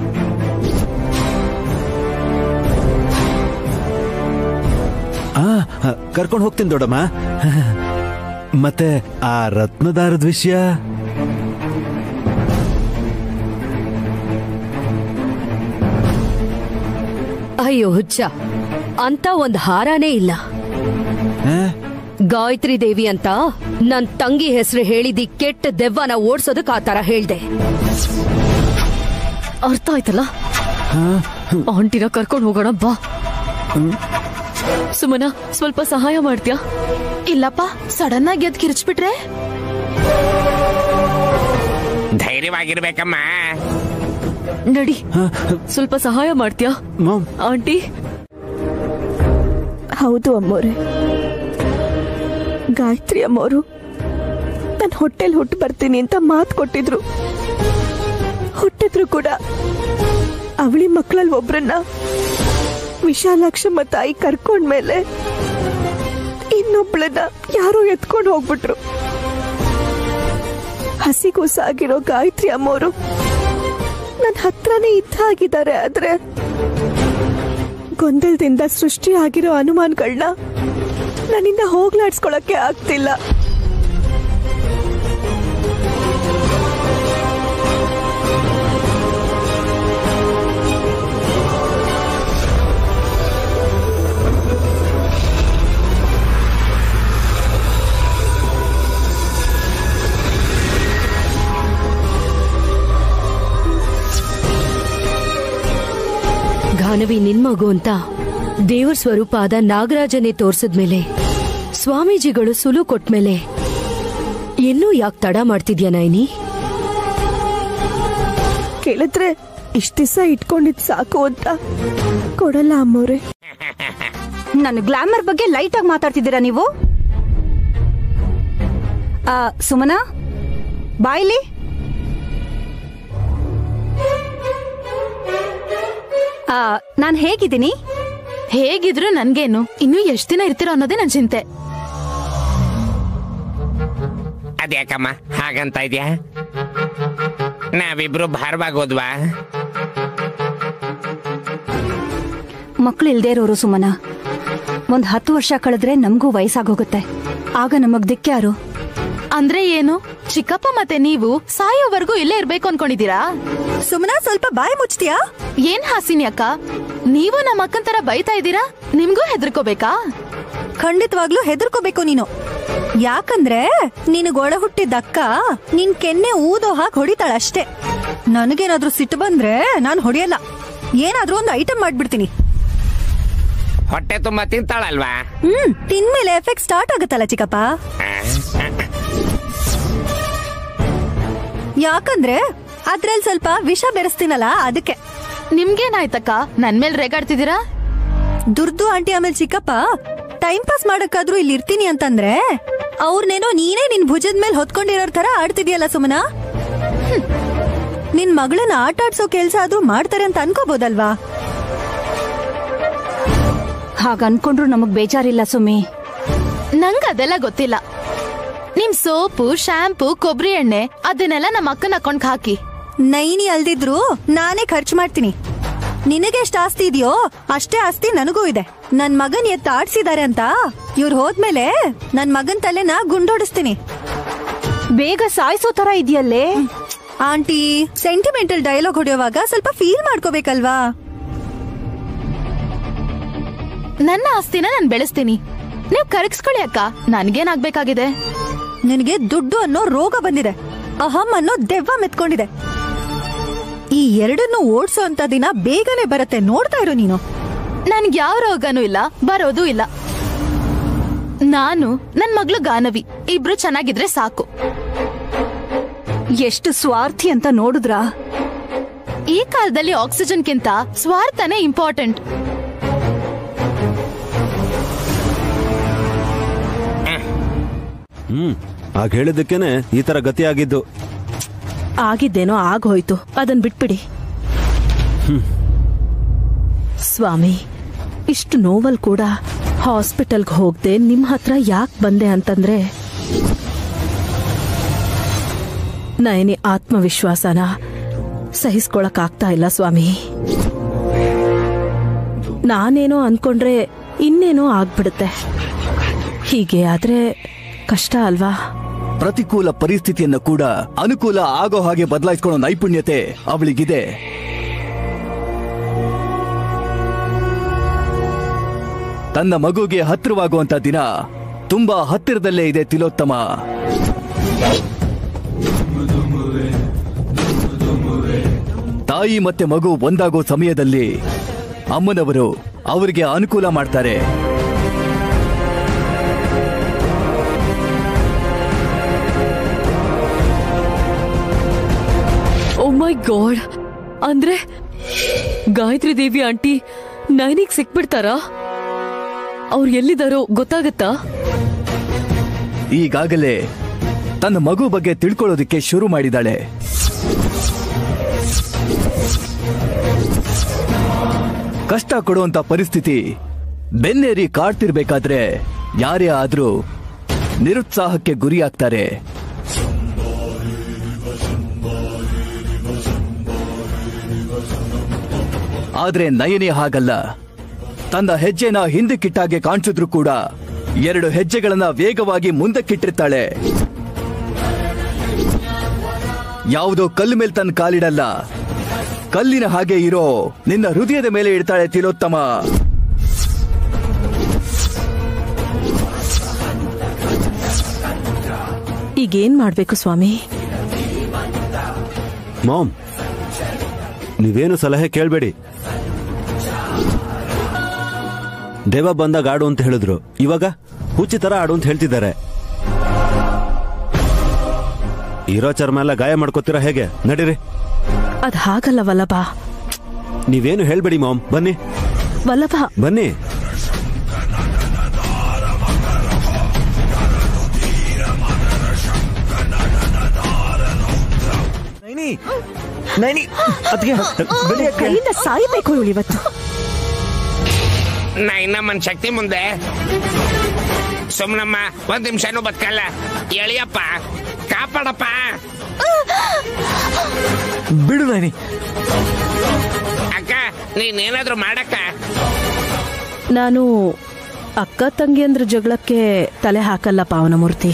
ಆ ಕರ್ಕೊಂಡು ಹೋಗ್ತೀನಿ ದೊಡ್ಡಮ್ಮ ಮತ್ತೆ ಆ ರತ್ನದಾರದ ವಿಷಯ ಅಯ್ಯೋ ಹುಚ್ಚ ಅಂತ ಒಂದ್ ಹಾರಾನೇ ಇಲ್ಲ ಗಾಯತ್ರಿ ದೇವಿ ಅಂತ ನನ್ ತಂಗಿ ಹೆಸರು ಹೇಳಿದಿ ಕೆಟ್ಟ ದೆವ್ವನ ಓಡ್ಸೋದಕ್ ಆ ತರ ಹೇಳ್ದೆ ಅರ್ಥ ಆಯ್ತಲ್ಲ ಆಂಟಿನ ಕರ್ಕೊಂಡು ಹೋಗೋಣ ಬಾ ಸುಮನ ಸ್ವಲ್ಪ ಸಹಾಯ ಮಾಡ್ತೀಯಾ ಇಲ್ಲಪ್ಪ ಸಡನ್ ಆಗಿ ಎದ್ ಕಿರ್ಚ್ಬಿಟ್ರೆ ಧೈರ್ಯವಾಗಿರ್ಬೇಕಮ್ಮ ನಡಿ ಸ್ವಲ್ಪ ಸಹಾಯ ಮಾಡ್ತೀಯಾ ಆಂಟಿ ಹೌದು ಅಮ್ಮೋರೆ ಗಾಯತ್ರಿ ಅಮ್ಮೋರು ನನ್ನ ಹೊಟ್ಟೆಲ್ ಹುಟ್ಟು ಬರ್ತೀನಿ ಅಂತ ಮಾತು ಕೊಟ್ಟಿದ್ರು ಹುಟ್ಟಿದ್ರು ಕೂಡ ಅವಳಿ ಮಕ್ಕಳಲ್ಲಿ ಒಬ್ರನ್ನ ವಿಶಾಲಾಕ್ಷಮ್ಮ ತಾಯಿ ಕರ್ಕೊಂಡ್ಮೇಲೆ ಇನ್ನೊಬ್ಳನ್ನ ಯಾರೋ ಎತ್ಕೊಂಡು ಹೋಗ್ಬಿಟ್ರು ಹಸಿಗೂಸಾಗಿರೋ ಗಾಯತ್ರಿ ಅಮ್ಮೋರು ನನ್ನ ಹತ್ರನೇ ಇದ್ದ ಹಾಗಿದ್ದಾರೆ ಆದ್ರೆ ಗೊಂದಲದಿಂದ ಸೃಷ್ಟಿ ಆಗಿರೋ ಅನುಮಾನಗಳನ್ನ ನನ್ನಿಂದ ಹೋಗ್ಲಾಡ್ಸ್ಕೊಳಕ್ಕೆ ಆಗ್ತಿಲ್ಲ ಗಾನವಿ ನಿನ್ ಮಗು ಅಂತ ದೇವರ ಸ್ವರೂಪ ಆದ ನಾಗರಾಜನೇ ತೋರ್ಸದ್ಮೇಲೆ ಸ್ವಾಮೀಜಿಗಳು ಸುಲು ಕೊಟ್ಮೇಲೆ ಇನ್ನೂ ಯಾಕೆ ತಡ ಮಾಡ್ತಿದ್ಯಾ ನೈನಿ ಕೇಳಿದ್ರೆ ಇಷ್ಟ ದಿವಸ ಇಟ್ಕೊಂಡಿದ್ ಸಾಕು ಅಂತ ಕೊಡಲ್ಲ ಅಮ್ಮವ್ರೆ ನನ್ನ ಗ್ಲಾಮರ್ ಬಗ್ಗೆ ಲೈಟ್ ಆಗಿ ಮಾತಾಡ್ತಿದ್ದೀರಾ ನೀವು ಆ, ಸುಮನಾ ಬಾಯ್ಲಿ ಆ, ನಾನ್ ಹೇಗಿದ್ದೀನಿ ಹೇಗಿದ್ರು ನನ್ಗೇನು ಇನ್ನು ಎಷ್ಟ್ ದಿನ ಇರ್ತೀರೋ ಅನ್ನೋದೇ ನನ್ ಚಿಂತೆ ಅದ್ಯಾಕಮ್ಮ ಹಾಗಂತ ಇದ್ಯಾ ನಾವಿಬ್ರು ಭಾರವಾಗೋದ್ವಾ ಮಕ್ಳು ಇಲ್ದೇ ಇರೋರು ಸುಮನ ಒಂದ್ ಹತ್ತು ವರ್ಷ ಕಳೆದ್ರೆ ನಮಗೂ ವಯಸ್ಸಾಗೋಗುತ್ತೆ ಆಗ ನಮಗ್ ದಿಕ್ಕ್ಯಾರು ಅಂದ್ರೆ ಏನು ಚಿಕ್ಕಪ್ಪ ಮತ್ತೆ ನೀವು ಸಾಯೋವರೆಗೂ ಇಲ್ಲೇ ಇರ್ಬೇಕು ಅನ್ಕೊಂಡಿದೀರಾ ಸುಮನಾ ಸ್ವಲ್ಪ ಬಾಯಿ ಮುಚ್ತೀಯಾ ಏನ್ ಹಾಸಿನಿ ಅಕ್ಕ ನೀವು ನಮ್ಮ ಅಕ್ಕನ್ ತರ ಬೈತಾ ಇದ್ದೀರಾ ನಿಮ್ಗೂ ಹೆದರ್ಕೋಬೇಕಾ ಖಂಡಿತವಾಗ್ಲೂ ಹೆದರ್ಕೋಬೇಕು ನೀನು ಯಾಕಂದ್ರೆ ನಿನಗ್ ಒಳ ಹುಟ್ಟಿದ ಅಕ್ಕ ನಿನ್ ಕೆನ್ನೆ ಊದೋ ಹಾಕ್ ಹೊಡಿತಾಳಷ್ಟೇ ನನಗೇನಾದ್ರೂ ಸಿಟ್ಟು ಬಂದ್ರೆ ನಾನ್ ಹೊಡಿಯಲ್ಲ ಏನಾದ್ರೂ ಒಂದು ಐಟಮ್ ಮಾಡ್ಬಿಡ್ತೀನಿ ಹೊಟ್ಟೆ ತುಂಬಾ ತಿಂತಾಳಲ್ವಾ ಹ್ಮ್ ತಿನ್ಮೇಲೆ ಎಫೆಕ್ಟ್ ಸ್ಟಾರ್ಟ್ ಆಗುತ್ತಲ್ಲ ಚಿಕ್ಕಪ್ಪ ಯಾಕಂದ್ರೆ ಅದ್ರಲ್ಲಿ ಸ್ವಲ್ಪ ವಿಷ ಬೆರೆಸ್ತೀನಲ್ಲ ಅದಕ್ಕೆ ನಿಮ್ಗೇನಾಯ್ತಕ್ಕ ನನ್ ಮೇಲ್ ರೇಗಾಡ್ತಿದ್ದೀರಾ ದುರ್ದು ಆಂಟಿ ಆಮೇಲೆ ಚಿಕ್ಕಪ್ಪ ಟೈಮ್ ಪಾಸ್ ಮಾಡಕ್ಕಾದ್ರೂ ಇಲ್ಲಿ ಇರ್ತೀನಿ ಅಂತಂದ್ರೆ ಅವ್ರನ್ನೇನೋ ನೀನೇ ನಿನ್ ಭುಜದ ಮೇಲೆ ಹೊತ್ಕೊಂಡಿರೋರ್ ತರ ಆಡ್ತಿದ್ಯಲ್ಲ ಸುಮನ ಹ್ಮ್. ನಿನ್ ಮಗಳನ್ನ ಆಟ ಆಡ್ಸೋ ಕೆಲ್ಸ ಆದ್ರೂ ಮಾಡ್ತಾರೆ ಅಂತ ಅನ್ಕೋಬೋದಲ್ವಾ ಹಾಗ ಅನ್ಕೊಂಡ್ರು ನಮಗ್ ಬೇಜಾರಿಲ್ಲ ಸುಮಿ ನಂಗ್ ಅದೆಲ್ಲ ಗೊತ್ತಿಲ್ಲ ನಿಮ್ ಸೋಪು ಶಾಂಪೂ ಕೊಬ್ಬರಿ ಎಣ್ಣೆ ಅದನ್ನೆಲ್ಲ ನಮ್ಮ ಅಕ್ಕನ ಅಕೌಂಟ್ ಹಾಕಿ ನೈನಿ ಅಲ್ದಿದ್ರು ನಾನೇ ಖರ್ಚು ಮಾಡ್ತೀನಿ ನಿನಗೆಷ್ಟು ಆಸ್ತಿ ಇದೆಯೋ ಅಷ್ಟೇ ಆಸ್ತಿ ನನಗೂ ಇದೆ ನನ್ ಮಗನ್ ಎತ್ತ ಆಡ್ಸಿದಾರೆ ಅಂತ ಇವ್ರು ಹೋದ್ಮೇಲೆ ನನ್ ಮಗನ್ ತಲೆನ ಗುಂಡೋಡಿಸ್ತೀನಿ ಬೇಗ ಸಾಯಿಸೋ ತರ ಇದೆಯಲ್ಲೇ ಆಂಟಿ ಸೆಂಟಿಮೆಂಟಲ್ ಡೈಲಾಗ್ ಹೊಡೆಯುವಾಗ ಸ್ವಲ್ಪ ಫೀಲ್ ಮಾಡ್ಕೋಬೇಕಲ್ವಾ ನನ್ನ ಆಸ್ತಿನ ನಾನ್ ಬೆಳೆಸ್ತೀನಿ ನೀವ್ ಕರಗಿಸ್ಕೊಳ್ಳಿ ಅಕ್ಕ ನನ್ಗೇನಾಗ್ಬೇಕಾಗಿದೆ ನಿನಗೆ ದುಡ್ಡು ಅನ್ನೋ ರೋಗ ಬಂದಿದೆ ಅಹಂ ಅನ್ನೋ ದೆವ್ವ ಮೆತ್ಕೊಂಡಿದೆ ಈ ಎರಡನ್ನು ಓಡ್ಸೋ ಅಂತ ದಿನ ಬೇಗನೆ ಬರುತ್ತೆ ನೋಡ್ತಾ ಇರು ನೀನು ನನ್ಗ್ ಯಾವ ರೋಗನೂ ಇಲ್ಲ ಬರೋದೂ ಇಲ್ಲ ನಾನು ನನ್ ಮಗ್ಳು ಗಾನವಿ ಇಬ್ರು ಚೆನ್ನಾಗಿದ್ರೆ ಸಾಕು ಎಷ್ಟು ಸ್ವಾರ್ಥಿ ಅಂತ ನೋಡಿದ್ರಾ ಈ ಕಾಲದಲ್ಲಿ ಆಕ್ಸಿಜನ್ಗಿಂತ ಸ್ವಾರ್ಥನೇ ಇಂಪಾರ್ಟೆಂಟ್ ಹ್ಮ್ ಆಗ ಹೇಳಿದ್ದಕ್ಕೇನೆ ಈ ತರ ಗತಿ ಆಗಿದ್ದು ಆಗಿದ್ದೇನೋ ಆಗೋಯ್ತು ಅದನ್ ಬಿಟ್ಬಿಡಿ ಸ್ವಾಮಿ ಇಷ್ಟು ನೋವಲ್ ಕೂಡ ಹಾಸ್ಪಿಟಲ್ಗೆ ಹೋಗ್ದೆ ನಿಮ್ ಹತ್ರ ಯಾಕೆ ಬಂದೆ ಅಂತಂದ್ರೆ ನಯನಿ ಆತ್ಮವಿಶ್ವಾಸನ ಸಹಿಸ್ಕೊಳಕ್ ಆಗ್ತಾ ಇಲ್ಲ ಸ್ವಾಮಿ ನಾನೇನೋ ಅನ್ಕೊಂಡ್ರೆ ಇನ್ನೇನೋ ಆಗ್ಬಿಡುತ್ತೆ ಹೀಗೆ ಆದ್ರೆ ಕಷ್ಟ ಅಲ್ವಾ ಪ್ರತಿಕೂಲ ಪರಿಸ್ಥಿತಿಯನ್ನು ಕೂಡ ಅನುಕೂಲ ಆಗೋ ಹಾಗೆ ಬದಲಾಯಿಸ್ಕೊಳ್ಳೋ ನೈಪುಣ್ಯತೆ ಅವಳಿಗಿದೆ ತನ್ನ ಮಗುಗೆ ಹತ್ತಿರವಾಗುವಂತ ದಿನ ತುಂಬಾ ಹತ್ತಿರದಲ್ಲೇ ಇದೆ ತಿಲೋತ್ತಮ ತಾಯಿ ಮತ್ತೆ ಮಗು ಒಂದಾಗೋ ಸಮಯದಲ್ಲಿ ಅಮ್ಮನವರು ಅವರಿಗೆ ಅನುಕೂಲ ಮಾಡ್ತಾರೆ ಓ ಮೈ ಗಾಡ್ ಅಂದ್ರೆ ಗಾಯತ್ರಿ ದೇವಿ ಆಂಟಿ ನೈನಿಗ್ ಸಿಕ್ಬಿಡ್ತಾರಾ ಅವ್ರು ಎಲ್ಲಿದಾರೋ ಗೊತ್ತಾಗತ್ತಾ ಈಗಾಗಲೇ ತನ್ನ ಮಗು ಬಗ್ಗೆ ತಿಳ್ಕೊಳ್ಳೋದಕ್ಕೆ ಶುರು ಮಾಡಿದಾಳೆ ಕಷ್ಟ ಕೊಡುವಂತ ಪರಿಸ್ಥಿತಿ ಬೆನ್ನೇರಿ ಕಾಡ್ತಿರ್ಬೇಕಾದ್ರೆ ಯಾರೇ ಆದ್ರೂ ನಿರುತ್ಸಾಹಕ್ಕೆ ಗುರಿಯಾಗ್ತಾರೆ ಆದ್ರೆ ನಯನಿ ಹಾಗಲ್ಲ ತನ್ನ ಹೆಜ್ಜೆನ ಹಿಂದಕ್ಕಿಟ್ಟಾಗೆ ಕಾಣಿಸಿದ್ರು ಕೂಡ ಎರಡು ಹೆಜ್ಜೆಗಳನ್ನ ವೇಗವಾಗಿ ಮುಂದಕ್ಕಿಟ್ಟಿರ್ತಾಳೆ ಯಾವುದೋ ಕಲ್ಲು ಮೇಲೆ ತನ್ನ ಕಾಲಿಡಲ್ಲ ಕಲ್ಲಿನ ಹಾಗೆ ಇರೋ ನಿನ್ನ ಹೃದಯದ ಮೇಲೆ ಇಡ್ತಾಳೆ ತಿಲೋತ್ತಮ ಈಗೇನ್ ಮಾಡ್ಬೇಕು ಸ್ವಾಮಿ ಮಾಮ್ ನೀವೇನು ಸಲಹೆ ಕೇಳಬೇಡಿ ದೇವ ಬಂದಾಗ ಆಡು ಅಂತ ಹೇಳಿದ್ರು ಇವಾಗ ಹುಚ್ಚಿ ತರ ಆಡು ಅಂತ ಹೇಳ್ತಿದ್ದಾರೆ ಇರೋ ಚರ್ಮ ಎಲ್ಲ ಗಾಯ ಮಾಡ್ಕೋತೀರಾ ಹೇಗೆ ನಡೀರಿ ಅದ್ ಹಾಗಲ್ಲ ವಲ್ಲಭ ನೀವೇನು ಹೇಳ್ಬೇಡಿ ಮಾಮ್ ಬನ್ನಿ ವಲ್ಲಭ ಬನ್ನಿ ನೈನಿ ನೈನಿ ಅದಕ್ಕೆ ಕೈಯಿಂದ ಸಾಯ್ಬೇಕು ಇವಳು ಇವತ್ತು ನಾ ಇನ್ನಮ್ಮನ್ ಶಕ್ತಿ ಮುಂದೆ ಸುಮ್ನಮ್ಮ ಒಂದ್ ನಿಮಿಷನೂ ಬದುಕಲ್ಲ ಎಳಿಯಪ್ಪ ಕಾಪಾಡಪ್ಪ ಬಿಡು ನೈನಿ ಅಕ್ಕ ನೀನೇನಾದ್ರೂ ಮಾಡಕ್ಕ ನಾನು ಅಕ್ಕ ತಂಗಿಯಂದ್ರ ಜಗಳಕ್ಕೆ ತಲೆ ಹಾಕಲ್ಲ ಪಾವನಮೂರ್ತಿ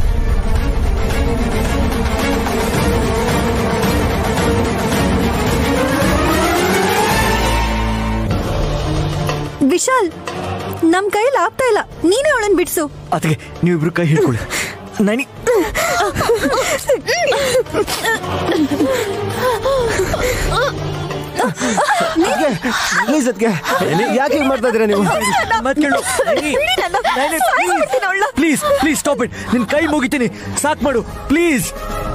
ವಿಶಾಲ್ ನಮ್ ಕೈಲಿ ಆಗ್ತಾ ಇಲ್ಲ ನೀನೇ ಅವಳನ್ ಬಿಡ್ಸು ಅದಕ್ಕೆ ನೀವಿಬ್ರು ಕೈ ಹಿಡ್ಕೊಳ್ಳಿ ನೈನಿ ಪ್ಲೀಸ್ ಅದಕ್ಕೆ ಯಾಕೆ ಹೀಗೆ ಮಾಡ್ತಾ ಇದ್ದೀರಾ ನೀವು ಮತ್ ಕೇಳು ಪ್ಲೀಸ್ ಪ್ಲೀಸ್ ಸ್ಟಾಪ್ ಇಟ್ ನಿನ್ ಕೈ ಮುಗಿತೀನಿ ಸಾಕ್ ಮಾಡು ಪ್ಲೀಸ್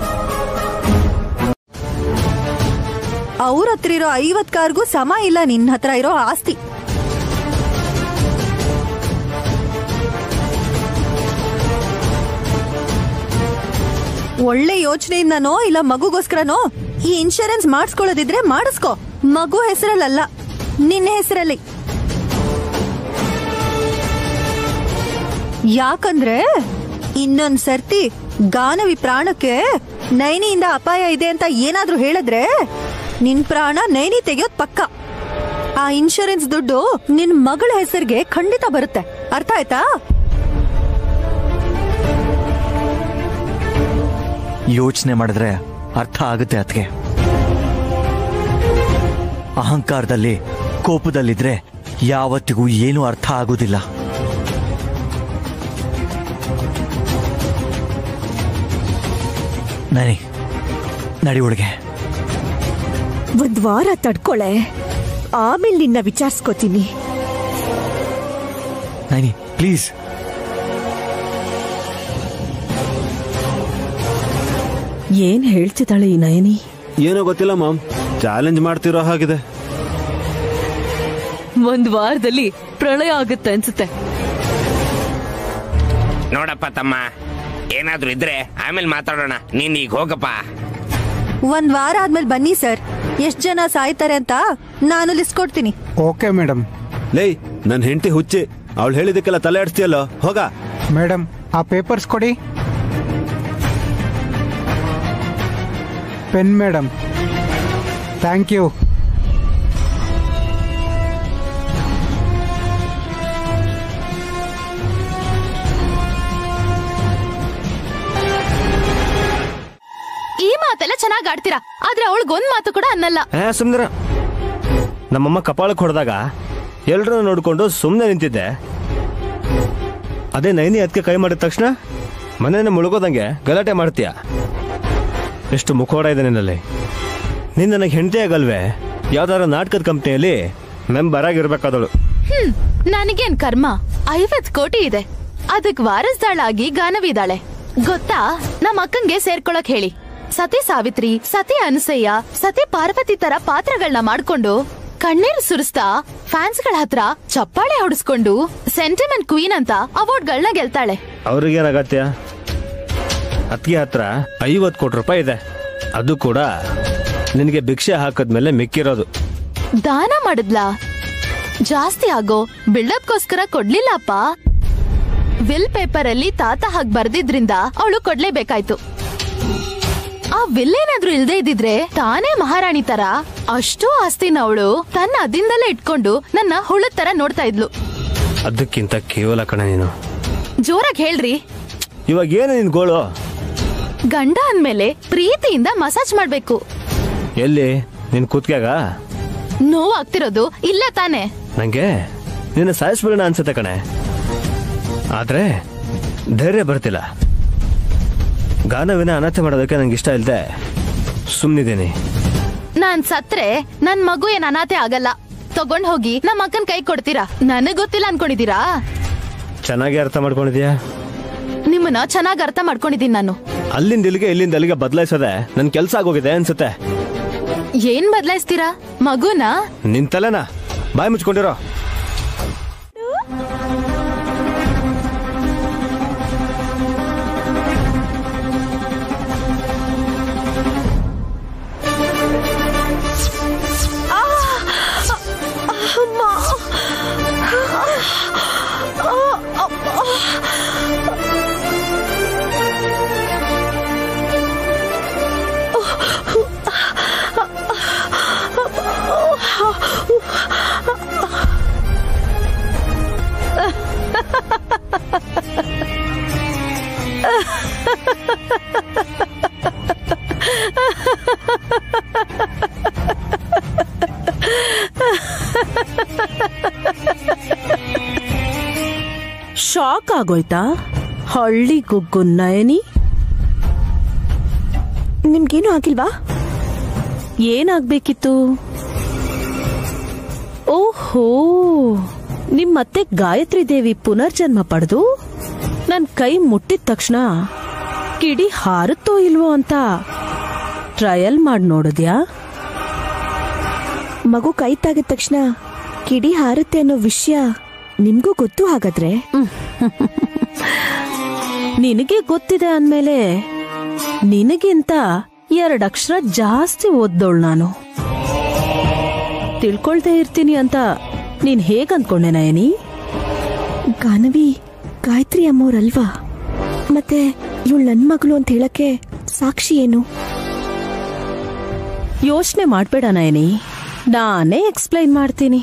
ಅವ್ರ ಹತ್ರ ಇರೋ ಐವತ್ ಕಾರ್ಗೂ ಸಮ ಇಲ್ಲ ನಿನ್ ಹತ್ರ ಇರೋ ಆಸ್ತಿ ಒಳ್ಳೆ ಯೋಚನೆಯಿಂದನೋ ಇಲ್ಲ ಮಗುಗೋಸ್ಕರನೋ ಈ ಇನ್ಶೂರೆನ್ಸ್ ಮಾಡಿಸ್ಕೊಳ್ಳೋದಿದ್ರೆ ಮಾಡಿಸ್ಕೊ ಮಗು ಹೆಸರಲ್ಲ ನಿನ್ನ ಹೆಸರಲ್ಲಿ ಯಾಕಂದ್ರೆ ಇನ್ನೊಂದ್ ಸರ್ತಿ ಗಾನವಿ ಪ್ರಾಣಕ್ಕೆ ನೈನಿಯಿಂದ ಅಪಾಯ ಇದೆ ಅಂತ ಏನಾದ್ರೂ ಹೇಳಿದ್ರೆ ನಿನ್ ಪ್ರಾಣ ನೈನಿ ತೆಗೆಯೋದ್ ಪಕ್ಕ ಆ ಇನ್ಶೂರೆನ್ಸ್ ದುಡ್ಡು ನಿನ್ ಮಗಳ ಹೆಸರಿಗೆ ಖಂಡಿತ ಬರುತ್ತೆ ಅರ್ಥ ಆಯ್ತಾ ಯೋಚನೆ ಮಾಡಿದ್ರೆ ಅರ್ಥ ಆಗುತ್ತೆ ಅದಕ್ಕೆ ಅಹಂಕಾರದಲ್ಲಿ ಕೋಪದಲ್ಲಿದ್ರೆ ಯಾವತ್ತಿಗೂ ಏನೂ ಅರ್ಥ ಆಗೋದಿಲ್ಲ ನನಿ ನಡಿ ಒಳಗೆ ಒಂದ್ ವಾರ ತಡ್ಕೊಳೆ ಆಮೇಲೆ ನಿನ್ನ ವಿಚಾರಿಸ್ಕೋತೀನಿ ನೈನಿ ಪ್ಲೀಸ್ ಏನ್ ಹೇಳ್ತಿದ್ದಾಳೆ ಈ ನಯನಿ ಏನೋ ಗೊತ್ತಿಲ್ಲ ಮಾಮ್ ಚಾಲೆಂಜ್ ಮಾಡ್ತಿರೋ ಹಾಗಿದೆ ಒಂದ್ ವಾರದಲ್ಲಿ ಪ್ರಳಯ ಆಗುತ್ತೆ ಅನ್ಸುತ್ತೆ ನೋಡಪ್ಪ ತಮ್ಮ ಏನಾದ್ರೂ ಇದ್ರೆ ಆಮೇಲೆ ಮಾತಾಡೋಣ ನೀನ್ ಈಗ ಹೋಗಪ್ಪ ಒಂದ್ ವಾರ ಆದ್ಮೇಲೆ ಬನ್ನಿ ಸರ್ ಎಷ್ಟ್ ಜನ ಸಾಯ್ತಾರೆ ಅಂತ ನಾನು ಲಿಸ್ಟ್ ಕೊಡ್ತೀನಿ ಓಕೆ ಮೇಡಮ್ ಲೇ ನನ್ ಹೆಂಡತಿ ಹುಚ್ಚಿ ಅವಳು ಹೇಳಿದಕ್ಕೆಲ್ಲ ತಲೆ ಆಡಿಸ್ತೀಯಲ್ಲೋ ಹೋಗ ಮೇಡಮ್ ಆ ಪೇಪರ್ಸ್ ಕೊಡಿ ಪೆನ್ ಮೇಡಮ್ ಥ್ಯಾಂಕ್ ಯು ಈ ಮಾತೆಲ್ಲ ಚೆನ್ನಾಗ್ ಆಡ್ತೀರಾ ಆದ್ರೆ ಅವಳಿಗೊಂದ್ ಮಾತು ಕೂಡ ಅನ್ನಲ್ಲ ಹೇ ಸುಮ್ನಿರ ನಮ್ಮಮ್ಮ ಕಪಾಳಕ್ಕೆ ಹೊಡೆದಾಗ ಎಲ್ರೂ ನೋಡ್ಕೊಂಡು ಸುಮ್ಮನೆ ನಿಂತಿದ್ದೆ ಅದೇ ನೈನಿ ಅದಕ್ಕೆ ಕೈ ಮಾಡಿದ ತಕ್ಷಣ ಮನೇನೆ ಮುಳುಗೋದಂಗೆ ಗಲಾಟೆ ಮಾಡ್ತೀಯ ಎಷ್ಟು ಮುಖೋಡ ಇದೆ ನಿನ್ನಲ್ಲಿ ನೀನ್ ನನಗೆ ಹೆಂಡತಿ ಆಗಲ್ವೇ ಯಾವ್ದಾರ ನಾಟಕದ ಕಂಪ್ನಿಯಲ್ಲಿ ಮೆಂಬರ್ ಆಗಿರ್ಬೇಕಾದಳು ಹ್ಮ್ ನನಗೇನ್ ಕರ್ಮ ಐವತ್ ಕೋಟಿ ಇದೆ ಅದಕ್ ವಾರಸ್ದಾಳಾಗಿ ಗಾನವಿದಾಳೆ ಗೊತ್ತಾ ನಮ್ಮ ಅಕ್ಕಂಗೆ ಸೇರ್ಕೊಳಕ್ ಹೇಳಿ ಸತಿ ಸಾವಿತ್ರಿ ಸತಿ ಅನಸಯ್ಯ ಸತಿ ಪಾರ್ವತಿ ತರ ಪಾತ್ರಗಳನ್ನ ಮಾಡ್ಕೊಂಡು ಕಣ್ಣೀರ್ ಸುರಿಸ್ತಾ ಫ್ಯಾನ್ಸ್ಗಳ ಹತ್ರ ಚಪ್ಪಾಳೆ ಹೊಡಿಸ್ಕೊಂಡು ಸೆಂಟಿಮೆಂಟ್ ಕ್ವೀನ್ ಅಂತ ಅವಾರ್ಡ್ಗಳನ್ನ ಗೆಲ್ತಾಳೆ ಅವ್ರಿಗೇನ್ ಅಗತ್ಯ ಅತ್ತಿಗೆ ಹತ್ರ ಐವತ್ತು ಕೋಟಿ ರೂಪಾಯಿ ಇದೆ ಅದು ಕೂಡ ನಿನಗೆ ಭಿಕ್ಷೆ ಹಾಕದ್ಮೇಲೆ ಮಿಕ್ಕಿರೋದು ದಾನ ಮಾಡಿದ್ಲಾ ಜಾಸ್ತಿ ಆಗೋ ಬಿಲ್ಡಪ್ಗೋಸ್ಕರ ಕೊಡ್ಲಿಲ್ಲಪ್ಪ ವಿಲ್ ಪೇಪರ್ ಅಲ್ಲಿ ತಾತ ಹಾಗ್ ಬರ್ದಿದ್ರಿಂದ ಅವಳು ಕೊಡ್ಲೇಬೇಕಾಯ್ತು ಆ ವಿಲ್ ಏನಾದ್ರೂ ಇಲ್ದೇ ಇದ್ದಿದ್ರೆ ತಾನೇ ಮಹಾರಾಣಿ ತರ ಅಷ್ಟು ಆಸ್ತಿನ ಅವಳು ತನ್ನ ಅದಿಂದಲೇ ಇಟ್ಕೊಂಡು ನನ್ನ ಹುಳದ್ ತರ ನೋಡ್ತಾ ಇದ್ಲು ಅದಕ್ಕಿಂತ ಕೇವಲ ಕಣ ನೀನು ಜೋರಾಗಿ ಹೇಳ್ರಿ ಇವಾಗ ಏನು ನಿನ್ ಗೋಳು ಗಂಡ ಅಂದ್ಮೇಲೆ ಪ್ರೀತಿಯಿಂದ ಮಸಾಜ್ ಮಾಡ್ಬೇಕು ಎಲ್ಲಿ ನಿನ್ ಕೂತ್ಕ್ಯಾಗ ನೋವು ಆಗ್ತಿರೋದು ಇಲ್ಲ ತಾನೇ ನಂಗೆ ನಿನ್ನ ಸಾಯಿಸ್ಬಿಡೋಣ ಅನ್ಸುತ್ತೆ ಕಣೆ ಆದ್ರೆ ಧೈರ್ಯ ಬರ್ತಿಲ್ಲ ಗಾನವಿನ ಅನಾಥ ಮಾಡೋದಕ್ಕೆ ನಂಗೆ ಇಷ್ಟ ಇಲ್ದೆ ಸುಮ್ಮನಿದ್ದೀನಿ ನಾನ್ ಸತ್ರೆ ನನ್ ಮಗು ಏನ್ ಅನಾಥೆ ಆಗಲ್ಲ ತಗೊಂಡ್ ಹೋಗಿ ನಮ್ಮ ಅಕ್ಕನ್ ಕೈ ಕೊಡ್ತೀರಾ ನನಗ್ ಗೊತ್ತಿಲ್ಲ ಅನ್ಕೊಂಡಿದೀರಾ ಚೆನ್ನಾಗಿ ಅರ್ಥ ಮಾಡ್ಕೊಂಡಿದ್ಯಾ ನಿಮ್ಮನ್ನ ಚೆನ್ನಾಗ್ ಅರ್ಥ ಮಾಡ್ಕೊಂಡಿದೀನಿ ನಾನು ಅಲ್ಲಿಂದ ಇಲ್ಲಿಗೆ ಇಲ್ಲಿಂದ ಅಲ್ಲಿಗೆ ಬದಲಾಯಿಸದೆ ನನ್ ಕೆಲ್ಸ ಆಗೋಗಿದೆ ಅನ್ಸುತ್ತೆ ಏನ್ ಬದಲಾಯಿಸ್ತೀರಾ ಮಗುನ ನಿನ್ ತಲೆನಾ ಬಾಯಿ ಮುಚ್ಕೊಂಡಿರೋ ಶಾಕ್ ಆಗೋಯ್ತಾ ಹಳ್ಳಿ ಗುಗ್ಗು ನಯನಿ ನಿಮ್ಗೇನು ಆಗಿಲ್ವಾ ಏನಾಗ್ಬೇಕಿತ್ತು ಓಹೋ ನಿಮ್ಮತ್ತೆ ಗಾಯತ್ರಿ ದೇವಿ ಪುನರ್ಜನ್ಮ ಪಡೆದು ನನ್ ಕೈ ಮುಟ್ಟಿದ ತಕ್ಷಣ ಕಿಡಿ ಹಾರುತ್ತೋ ಇಲ್ವೋ ಅಂತ ಟ್ರಯಲ್ ಮಾಡಿ ನೋಡಿದ್ಯಾ ಮಗು ಕೈ ತಾಗಿದ ತಕ್ಷಣ ಕಿಡಿ ಹಾರುತ್ತೆ ಅನ್ನೋ ವಿಷಯ ನಿಮ್ಗೂ ಗೊತ್ತು ಹಾಗಾದ್ರೆ ನಿನಗೆ ಗೊತ್ತಿದೆ ಅಂದ್ಮೇಲೆ ನಿನಗಿಂತ ಎರಡಕ್ಷರ ಜಾಸ್ತಿ ಓದ್ದೋಳ್ ನಾನು ತಿಳ್ಕೊಳ್ದೇ ಇರ್ತೀನಿ ಅಂತ ನೀನ್ ಹೇಗ್ ಅನ್ಕೊಂಡೆ ನಯನಿ ಗಾನವಿ ಗಾಯತ್ರಿ ಅಮ್ಮವ್ರಲ್ವಾ ಮತ್ತೆ ಇವಳು ನನ್ ಮಗಳು ಅಂತ ಹೇಳಕ್ಕೆ ಸಾಕ್ಷಿ ಏನು ಯೋಚನೆ ಮಾಡ್ಬೇಡ ನಯನಿ ನಾನೇ ಎಕ್ಸ್ಪ್ಲೈನ್ ಮಾಡ್ತೀನಿ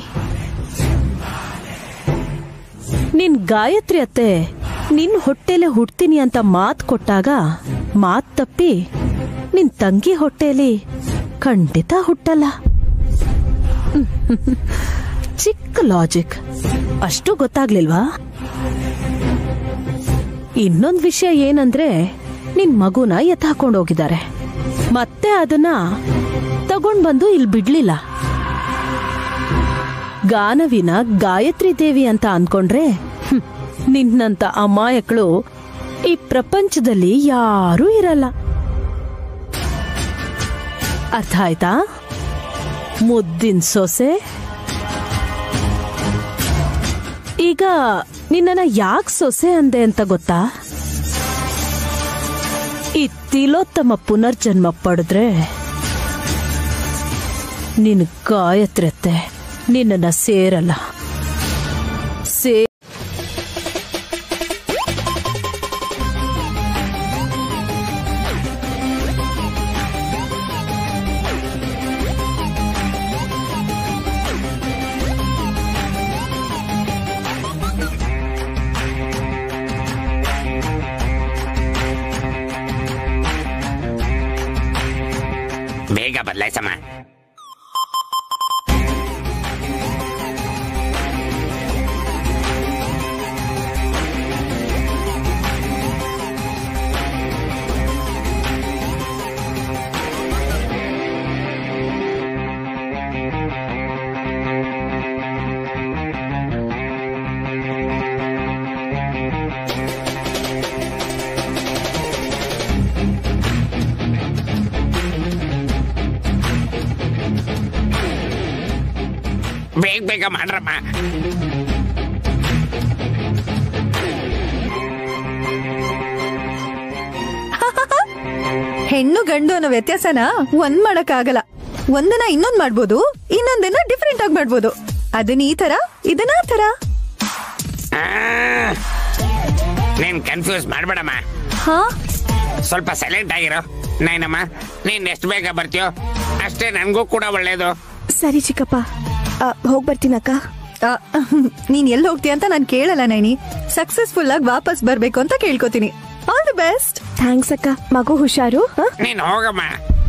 ನಿನ್ ಗಾಯತ್ರಿ ಅತ್ತೆ ನಿನ್ ಹೊಟ್ಟೆಲೆ ಹುಡ್ತೀನಿ ಅಂತ ಮಾತ್ ಕೊಟ್ಟಾಗ ಮಾತ್ ತಪ್ಪಿ ನಿನ್ ತಂಗಿ ಹೊಟ್ಟೆಲಿ ಖಂಡಿತ ಹುಟ್ಟಲ್ಲ ಚಿಕ್ಕ ಲಾಜಿಕ್ ಅಷ್ಟು ಗೊತ್ತಾಗ್ಲಿಲ್ವಾ ಇನ್ನೊಂದ್ ವಿಷಯ ಏನಂದ್ರೆ ನಿನ್ ಮಗುನ ಎತ್ತ ಹೋಗಿದ್ದಾರೆ ಮತ್ತೆ ಅದನ್ನ ತಗೊಂಡ್ ಬಂದು ಇಲ್ಲಿ ಬಿಡ್ಲಿಲ್ಲ ಗಾನವಿನ ಗಾಯತ್ರಿ ದೇವಿ ಅಂತ ಅನ್ಕೊಂಡ್ರೆ ಹ್ಮ್, ನಿನ್ನಂತ ಅಮಾಯಕಳು ಈ ಪ್ರಪಂಚದಲ್ಲಿ ಯಾರೂ ಇರಲ್ಲ ಅರ್ಥ ಆಯ್ತಾ ಮುದ್ದಿನ ಸೊಸೆ ಈಗ ನಿನ್ನನ್ನ ಯಾಕೆ ಸೊಸೆ ಅಂದೆ ಅಂತ ಗೊತ್ತಾ ಈ ತಿಲೋತ್ತಮ ಪುನರ್ಜನ್ಮ ಪಡೆದ್ರೆ ನಿನ್ ಗಾಯತ್ರೆತ್ತೆ ನಿನ್ನನ್ನ ಸೇರಲ್ಲ ಸೇ ಬೇಗ ಬದಲಾಯಿಸಮ್ಮ ಬೇಗ ಬೇಗ ಮಾಡ್ರಮ್ಮ ಹೆಣ್ಣು ಗಂಡು ಅನ್ನೋ ವ್ಯತ್ಯಾಸನ ಒಂದ್ ಮಾಡಕ್ ಆಗಲ್ಲ ಒಂದನ್ನ ಇನ್ನೊಂದ್ ಮಾಡ್ಬೋದು ಇನ್ನೊಂದನ್ನ ಡಿಫ್ರೆಂಟ್ ಆಗಿ ಮಾಡ್ಬೋದು ಅದನ್ನ ಈ ತರ ಇದನ್ನ ಆ ತರ ಆ, ನೀನ್ ಕನ್ಫ್ಯೂಸ್ ಮಾಡ್ಬೇಡಮ್ಮ ಹಾ ಸ್ವಲ್ಪ ಸೈಲೆಂಟ್ ಆಗಿರೋ ನೈನಮ್ಮ ನೀನ್ ಎಷ್ಟು ಬೇಗ ಬರ್ತೀಯೋ ಅಷ್ಟೇ ನನ್ಗೂ ಕೂಡ ಒಳ್ಳೇದು ಸರಿ ಚಿಕ್ಕಪ್ಪ ಆ, ಹೋಗ್ ಬರ್ತೀನಕ್ಕ ಆ, ನೀನ್ ಎಲ್ಲಿ ಹೋಗ್ತೀಯ ಅಂತ ನಾನು ಕೇಳಲ್ಲ ನೈನಿ ಸಕ್ಸಸ್ಫುಲ್ ಆಗಿ ವಾಪಸ್ ಬರ್ಬೇಕು ಅಂತ ಕೇಳ್ಕೊತೀನಿ ಆಲ್ ದಿ ಬೆಸ್ಟ್ ಥ್ಯಾಂಕ್ಸ್ ಅಕ್ಕ ಮಗು ಹುಷಾರು ಹ? ನೀನ್ ಹೋಗಮ್ಮ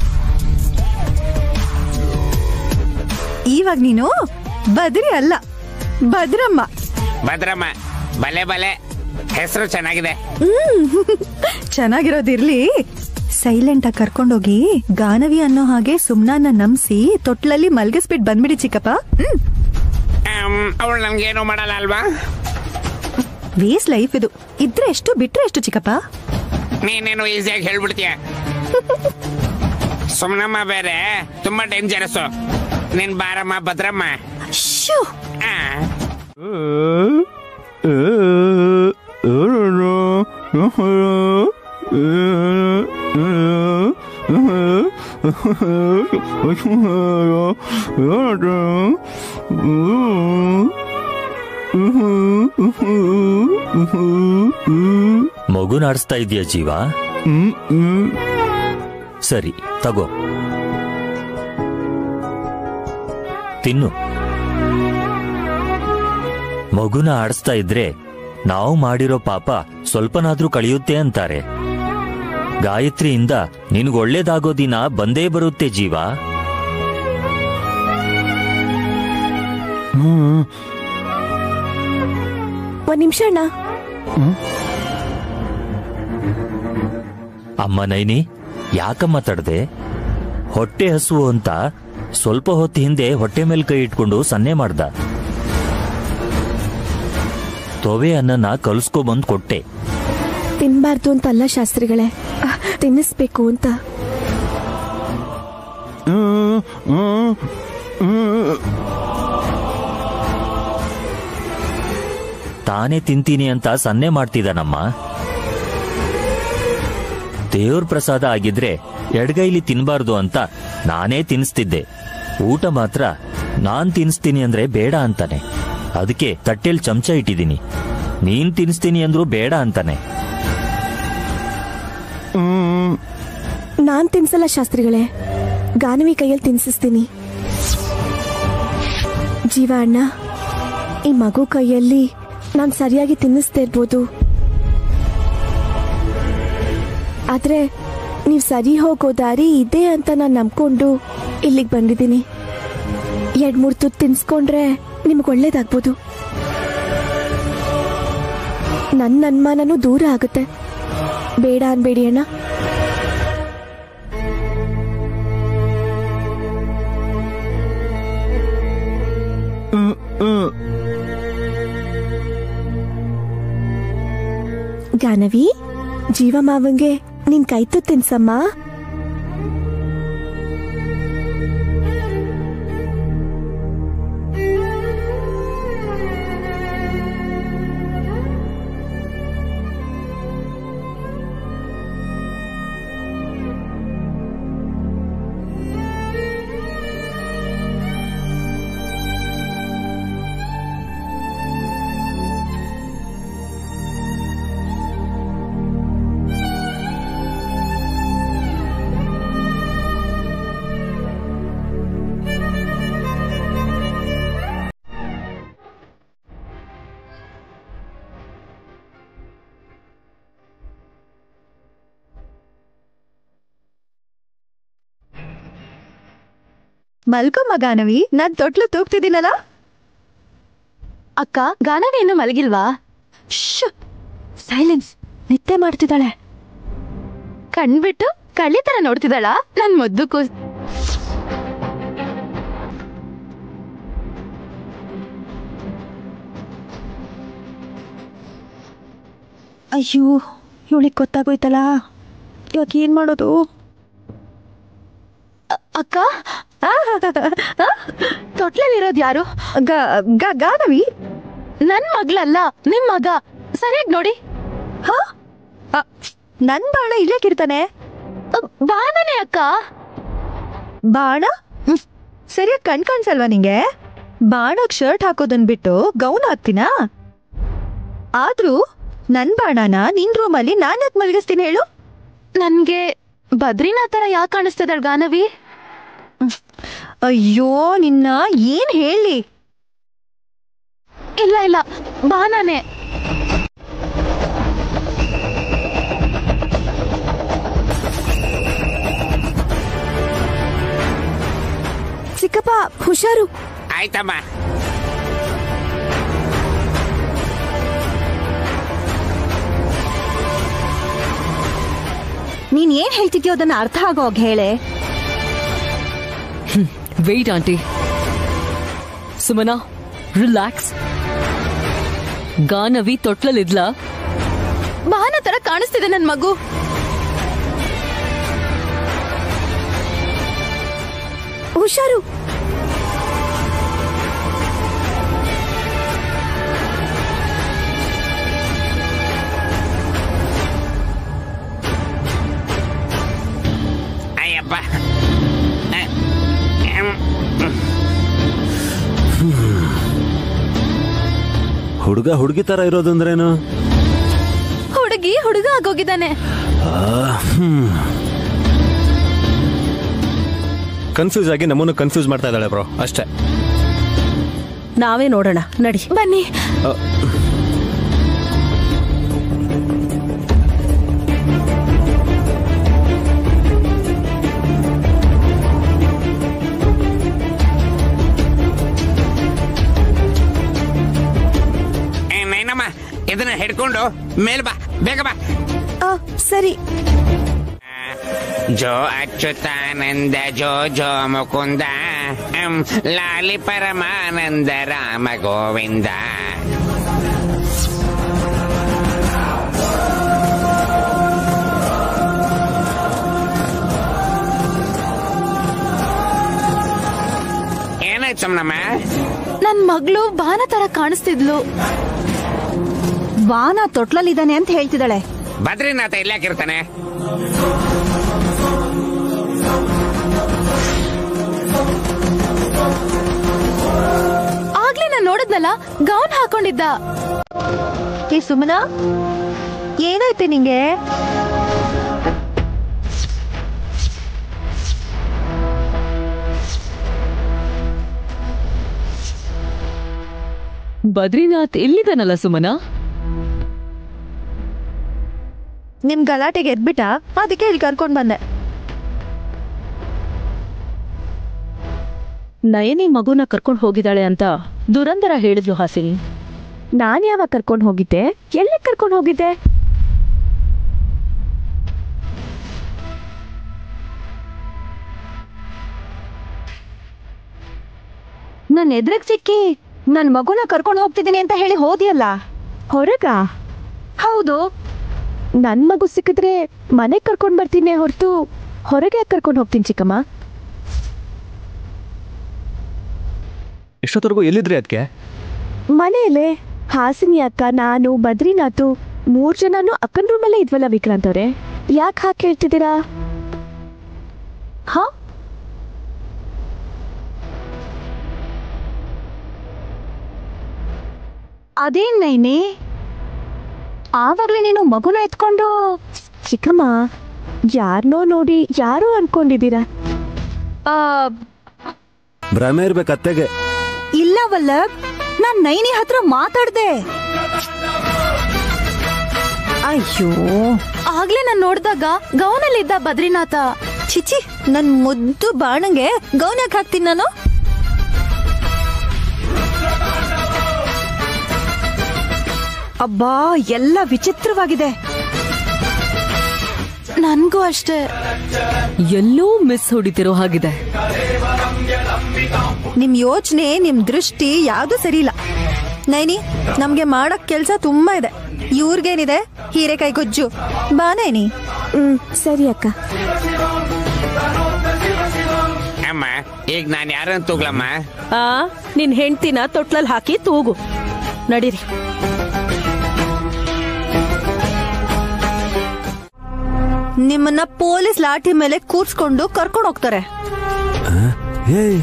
ಇವಾಗ ನೀನು ಬದ್ರಿ ಅಲ್ಲ ಭದ್ರಮ್ಮ ಭದ್ರಮ್ಮ ಬಲೆ ಬಲೆ ಹೆಸರು ಚೆನ್ನಾಗಿದೆ ಹ್ಮ್ ಚೆನ್ನಾಗಿರೋದಿರ್ಲಿ ಸೈಲೆಂಟ್ ಆಗಿ ಕರ್ಕೊಂಡೋಗಿ ಗಾನವಿ ಅನ್ನೋ ಹಾಗೆ ಸುಮ್ನಾನ ನಂಬಿಸಿ ತೊಟ್ಲಲ್ಲಿ ಮಲ್ಗಿಸ್ಬಿಟ್ ಬಂದ್ಬಿಡಿ ಚಿಕ್ಕಪ್ಪ ಹ್ಮ್ ಅವಳು ನನ್ಗೇನು ಮಾಡಲ್ಲ ಅಲ್ವಾ ವೇಸ್ ಲೈಫ್ ಇದು ಇದ್ರೆ ಎಷ್ಟು ಬಿಟ್ರೆ ಎಷ್ಟು ಚಿಕ್ಕಪ್ಪ ನೀನೇನು ಈಸಿಯಾಗಿ ಹೇಳ್ಬಿಡ್ತೀಯ ಸುಮ್ನಮ್ಮ ಬೇರೆ ತುಂಬಾ ಡೇಂಜರಸ್ ನಿನ್ ಬಾರಮ್ಮ ಭದ್ರಮ್ಮ ಆ. ಮಗುನ ಆಡಿಸ್ತಾ ಇದೆಯಾ ಜೀವ ಸರಿ ತಗೋ ತಿನ್ನು ಮಗುನ ಆಡಿಸ್ತಾ ಇದ್ರೆ ನಾವು ಮಾಡಿರೋ ಪಾಪ ಸ್ವಲ್ಪನಾದ್ರೂ ಕಳೆಯುತ್ತೆ ಅಂತಾರೆ ಗಾಯತ್ರಿಯಿಂದ ನಿನ್ಗೊಳ್ಳೇದಾಗೋ ದಿನ ಬಂದೇ ಬರುತ್ತೆ ಜೀವ ಒಂದ್ ನಿಮಿಷ ಅಣ್ಣ ಅಮ್ಮ ನೈನಿ ಯಾಕಮ್ಮ ತಡ್ದೆ ಹೊಟ್ಟೆ ಹಸುವು ಅಂತ ಸ್ವಲ್ಪ ಹೊತ್ತು ಹಿಂದೆ ಹೊಟ್ಟೆ ಮೇಲೆ ಕೈ ಇಟ್ಕೊಂಡು ಸನ್ನೆ ಮಾಡ್ದ ತೊವೆ ಅನ್ನನ ಕಲ್ಸ್ಕೊಬಂದ್ ಕೊಟ್ಟೆ ತಿನ್ಬಾರ್ದು ಅಂತ ಅಲ್ಲ ಶಾಸ್ತ್ರಿಗಳೇ ಅಹ್, ತಿನ್ನಿಸ್ಬೇಕು ಅಂತ ತಾನೇ ತಿಂತೀನಿ ಅಂತ ಸನ್ನೆ ಮಾಡ್ತಿದ್ದಾನಮ್ಮ ದೇವ್ರ ಪ್ರಸಾದ ಆಗಿದ್ರೆ ಎಡಗೈಲಿ ತಿನ್ಬಾರ್ದು ಅಂತ ನಾನೇ ತಿನ್ನಿಸ್ತಿದ್ದೆ ಊಟ ಮಾತ್ರ ನಾನ್ ತಿನ್ನಿಸ್ತೀನಿ ಅಂದ್ರೆ ಬೇಡ ಅಂತಾನೆ ಅದಕ್ಕೆ ತಟ್ಟೆಲ್ ಚಮಚ ಇಟ್ಟಿದ್ದೀನಿ ನೀನ್ ತಿನ್ನಿಸ್ತೀನಿ ಅಂದ್ರೂ ಬೇಡ ಅಂತಾನೆ ನಾನ್ ತಿನ್ಸಲ್ಲ ಶಾಸ್ತ್ರಿಗಳೇ ಗಾನವಿ ಕೈಯಲ್ಲಿ ತಿನ್ಸಿಸ್ತೀನಿ ಜೀವ ಅಣ್ಣ ಈ ಮಗು ಕೈಯಲ್ಲಿ ನಾನ್ ಸರಿಯಾಗಿ ತಿನ್ನಿಸ್ತಾ ಇರ್ಬೋದು ಆದ್ರೆ ನೀವ್ ಸರಿ ಹೋಗೋ ದಾರಿ ಇದೆ ಅಂತ ನಾನ್ ನಂಬ್ಕೊಂಡು ಇಲ್ಲಿಗೆ ಬಂದಿದ್ದೀನಿ ಎರಡ್ ಮೂರ್ ತುತ್ತು ತಿನ್ಸ್ಕೊಂಡ್ರೆ ನಿಮ್ಗೆ ಒಳ್ಳೇದಾಗ್ಬೋದು ನನ್ನ ಅನುಮಾನನೂ ದೂರ ಆಗುತ್ತೆ ಬೇಡ ಅನ್ಬೇಡಿ ಅಣ್ಣ ಗಾನವಿ ಜೀವ ಮಾವಂಗೆ ನಿನ್ ಕೈತು ತಿನ್ಸಮ್ಮ ಮಲ್ಕೊಮ್ಮ ಗಾನವಿ ನಾನ್ ತೊಟ್ಲು ತೂಗ್ತಿದ್ದೀನಲ್ಲ ಅಕ್ಕ ಗಾನವಿ ಇನ್ನು ಮಲಗಿಲ್ವಾ ಸೈಲೆನ್ಸ್ ನಿದ್ದೆ ಮಾಡ್ತಿದ್ದಾಳೆ ಕಣ್ಬಿಟ್ಟು ಕಳ್ಳಿ ತರ ನೋಡ್ತಿದ್ದಾಳ ನನ್ ಮುದ್ದು ಕೂಸ್ ಅಯ್ಯೋ ಇವಳಿಗೆ ಗೊತ್ತಾಗೋಯ್ತಲ್ಲ ಇವಾಗ ಏನ್ ಮಾಡೋದು ಅಕ್ಕ ತೊಟ್ಲಲ್ಲಿರೋದು ಯಾರು ಗಾನವಿ ನನ್ ಮಗ್ಳಲ್ಲ ನಿಮ್ ಮಗ ಸರಿಯಾಗಿ ನೋಡಿ ನನ್ ಬಾಣ ಇಲ್ಲೇಕಿರ್ತಾನೆ ಬಾಣನೆ ಅಕ್ಕ ಬಾಣ ಹ್ಮ್. ಸರಿಯಾಗಿ ಕಣ್ ಕಾಣಿಸಲ್ವಾ ನಿಂಗೆ ಬಾಣಕ್ ಶರ್ಟ್ ಹಾಕೋದನ್ ಬಿಟ್ಟು ಗೌನ್ ಹಾಕ್ತೀನಾ ಆದ್ರೂ ನನ್ ಬಾಣನ ನಿನ್ ರೂಮಲ್ಲಿ ನಾನ್ ಯಾಕೆ ಮಲಗಿಸ್ತೀನಿ ಹೇಳು ನನ್ಗೆ ಬದ್ರಿನಾಥ್ ತರ ಯಾಕೆ ಕಾಣಿಸ್ತದಳ್ ಗಾನವಿ ಅಯ್ಯೋ ನಿನ್ನ ಏನ್ ಹೇಳಿ ಇಲ್ಲ ಇಲ್ಲ ಬಾಣನೆ ಚಿಕ್ಕಪ್ಪ ಹುಷಾರು ಆಯ್ತಮ್ಮ ನೀನ್ ಏನ್ ಹೇಳ್ತಿದ್ಯೋ ಅದನ್ನ ಅರ್ಥ ಆಗೋಗ್ ಹೇಳೆ wait aunty Sumana relax Ganavi ತೊಟ್ಲಲ್ಲಿದ್ಲಾ ಬಾನ ತರ ಕಾಣಿಸ್ತಿದೆ ನನ್ ಮಗು ಹುಷಾರು ಅಯ್ಯಪ್ಪ ಅಹ್, ಎಂ, ಹುಡುಗ ಹುಡುಗಿ ತರ ಇರೋದಂದ್ರೇನು ಹುಡುಗಿ ಹುಡುಗ ಆಗೋಗಿದ್ದಾನೆ ಆ, ಹ್ಮ್. ಕನ್ಫ್ಯೂಸ್ ಆಗಿ ನಮ್ಮನ್ನು ಕನ್ಫ್ಯೂಸ್ ಮಾಡ್ತಾ ಇದ್ದಾಳೆ ಬ್ರೋ ಅಷ್ಟೇ ನಾವೇ ನೋಡೋಣ ನಡಿ ಬನ್ನಿ ಅ, ಏ, ನೈನಮ್ಮ ಇದನ್ನ ಹಿಡ್ಕೊಂಡು ಮೇಲ್ ಬಾ ಬೇಗ ಬಾ ಸರಿ ಜೋ ಅಚ್ಯುತಾನಂದ ಜೋ ಜೋ ಮುಕುಂದ ಎಂ, ಲಾಲಿ ಪರಮಾನಂದ ರಾಮ ಗೋವಿಂದ ಏನಾಯ್ತು ಸಮನಮ್ಮ ನನ್ ಮಗಳು ಬಾನ ತರ ಕಾಣಿಸ್ತಿದ್ಲು ಬಾನ ತೊಟ್ಲಲ್ಲಿದ್ದಾನೆ ಅಂತ ಹೇಳ್ತಿದ್ದಾಳೆ ಬದ್ರಿನಾಥ ಇಲ್ಲಾಕಿರ್ತಾನೆ ಆಗ್ಲೇ ನಾನ್ ನೋಡಿದ್ನಲ್ಲ ಗೌನ್ ಹಾಕೊಂಡಿದ್ದ ಏ ಸುಮನಾ ಏನಾಯ್ತು ನಿಂಗೆ ಬದ್ರಿನಾಥ್ ಎಲ್ಲಿದ್ದಾನಲ್ಲ ಸುಮನ ನಿಮ್ ಗಲಾಟೆಗೆ ಎದ್ಬಿಟ್ಟ ಅದಕ್ಕೆ ಇಲ್ಲಿ ಕರ್ಕೊಂಡ್ ಬಂದೆ ನಯನಿ ಮಗುನ ಕರ್ಕೊಂಡು ಹೋಗಿದ್ದಾಳೆ ಅಂತ ದುರಂದರ ಹೇಳಿದ್ಲು ಹಾಸಿನಿ ನಾನ್ ಯಾವಾಗ ಕರ್ಕೊಂಡು ಹೋಗಿದ್ದೆ ಎಲ್ಲಿ ಕರ್ಕೊಂಡು ಹೋಗಿದ್ದೆ ನನ್ ಎದ್ರಗ್ ಸಿಕ್ಕಿ ನನ್ ಮಗುನ ಕರ್ಕೊಂಡು ಹೋಗ್ತಿದ್ದೀನಿ ಅಂತ ಹೇಳಿ ಹೋದಿಯಲ್ಲ ಹೊರಗ ಹೌದು ನನ್ ಮಗು ಸಿಕ್ಕಿದ್ರೆ ಮನೆಗ್ ಕರ್ಕೊಂಡ್ ಬರ್ತೀನಿ ಹೊರತು ಹೊರಗೆ ಯಾಕ್ ಕರ್ಕೊಂಡು ಹೋಗ್ತೀನಿ ಚಿಕ್ಕಮ್ಮ ಎಷ್ಟೊತ್ತವರೆಗೂ ಎಲ್ಲಿದ್ರಿ ಅದಕ್ಕೆ ಮನೆಯಲ್ಲೇ ಹಾಸಿನಿ ಅಕ್ಕ ನಾನು ಬದ್ರಿನಾಥು ಮೂರ್ ಜನನು ಅಕ್ಕನ ರೂಮಲ್ಲೇ ಇದ್ವಲ್ಲ ವಿಕ್ರಾಂತ್ ಅವ್ರೆ ಯಾಕೆ ಹಾಕಿ ಹೇಳ್ತಿದ್ದೀರಾ ಹಾ ಅದೇನ್ ನೈನಿ ಆವಾಗ್ಲೇ ನೀನು ಮಗುನ ಎತ್ಕೊಂಡು ಚಿಕ್ಕಮ್ಮ ಯಾರನ್ನೋ ನೋಡಿ ಯಾರೋ ಅನ್ಕೊಂಡಿದ್ದೀರಾ ಆ, ಭ್ರಮೆ ಇರ್ಬೇಕು ಅತ್ತೆಗೆ ಇಲ್ಲ ವಲ್ಲಭ್ ನಾನ್ ನೈನಿ ಹತ್ರ ಮಾತಾಡ್ದೆ ಅಯ್ಯೋ ಆಗ್ಲೇ ನಾನ್ ನೋಡ್ದಾಗ ಗೌನಲ್ಲಿದ್ದ ಬದ್ರಿನಾಥ ಚಿಚಿ ನನ್ ಮುದ್ದು ಬಾಣಂಗೆ ಗೌನಕ್ ಹಾಕ್ತೀನಿ ನಾನು ಅಬ್ಬಾ ಎಲ್ಲ ವಿಚಿತ್ರವಾಗಿದೆ ನನ್ಗೂ ಅಷ್ಟೇ ಎಲ್ಲೂ ಮಿಸ್ ಹೊಡಿತಿರೋ ಹಾಗಿದೆ ನಿಮ್ ಯೋಚನೆ ನಿಮ್ ದೃಷ್ಟಿ ಯಾವ್ದು ಸರಿ ಇಲ್ಲ ನೈನಿ ನಮ್ಗೆ ಮಾಡಕ್ ಕೆಲ್ಸ ತುಂಬಾ ಇದೆ ಇವ್ರಿಗೇನಿದೆ ಹೀರೆಕಾಯಿ ಗೊಜ್ಜು ಬಾ ನೈನಿ ಹ್ಮ್ ಸರಿ ಅಕ್ಕ ಅಮ್ಮ ಈಗ ನಾನು ಯಾರನ್ನ ತೂಗ್ಲಮ್ಮ ಆ ನಿನ್ ಹೆಂಡ್ತಿನ ತೊಟ್ಲಲ್ಲಿ ಹಾಕಿ ತೂಗು ನಡೀರಿ ನಿಮ್ಮನ್ನ ಪೊಲೀಸ್ ಲಾಠಿ ಮೇಲೆ ಕೂರ್ಸ್ಕೊಂಡು ಕರ್ಕೊಂಡು ಹೋಗ್ತಾರೆ ಏಯ್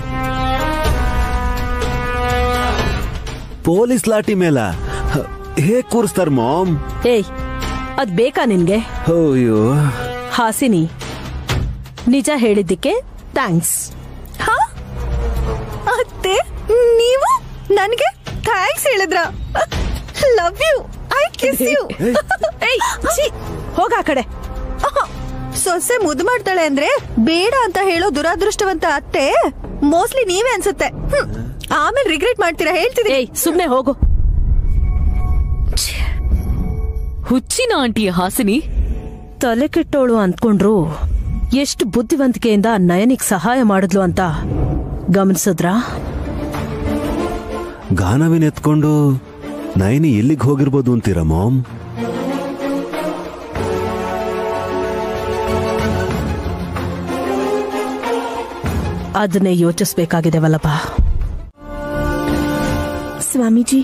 ಪೊಲೀಸ್ ಲಾಠಿ ಮೇಲ ಹೇಗ್ ಕೂರಿಸ್ತಾರ ಮಾಮ್ ಏಯ್ ಅದ್ ಬೇಕಾ ನಿನ್ಗೆ ಅಯ್ಯೋ ಹಾಸಿನಿ ನಿಜ ಹೇಳಿದ್ದಕ್ಕೆ ಥ್ಯಾಂಕ್ಸ್ ಹಾ ಅತ್ತೆ ನೀವು ನನ್ಗೆ ಥ್ಯಾಂಕ್ಸ್ ಹೇಳಿದ್ರ love you I kiss you ಏಯ್ ಛೀ, ಹೋಗ ಆ ಕಡೆ ಸೊಸೆ ಮುದ್ದು ಮಾಡ್ತಾಳೆ ಅಂದ್ರೆ ಬೇಡ ಅಂತ ಹೇಳೋ ದುರಾದೃಷ್ಟವಂತ ಅತ್ತೆ ಮೋಸ್ಟ್ಲಿ ನೀವೇ ಅನ್ಸುತ್ತೆ ಹ್ಮ್. ಆಮೇಲೆ ರಿಗ್ರೆಟ್ ಮಾಡ್ತೀರಾ ಹೇಳ್ತಿದ್ದೀನಿ ಏಯ್ ಸುಮ್ನೆ ಹೋಗು ಹುಚ್ಚಿನ ಆಂಟಿಯ ಹಾಸಿನಿ ತಲೆ ಕೆಟ್ಟೋಳು ಅಂದ್ಕೊಂಡ್ರು ಎಷ್ಟು ಬುದ್ಧಿವಂತಿಕೆಯಿಂದ ನಯನಿಗ್ ಸಹಾಯ ಮಾಡಿದ್ಲು ಅಂತ ಗಮನಿಸಿದ್ರಾ ಗಾನವಿನ ಎತ್ಕೊಂಡು ನೈನಿ ಎಲ್ಲಿಗೆ ಹೋಗಿರ್ಬೋದು ಅಂತೀರಾ ಮಾಮ್ ಅದನ್ನೇ ಯೋಚಿಸ್ಬೇಕಾಗಿದೆ ವಲ್ಲಭ ಸ್ವಾಮೀಜಿ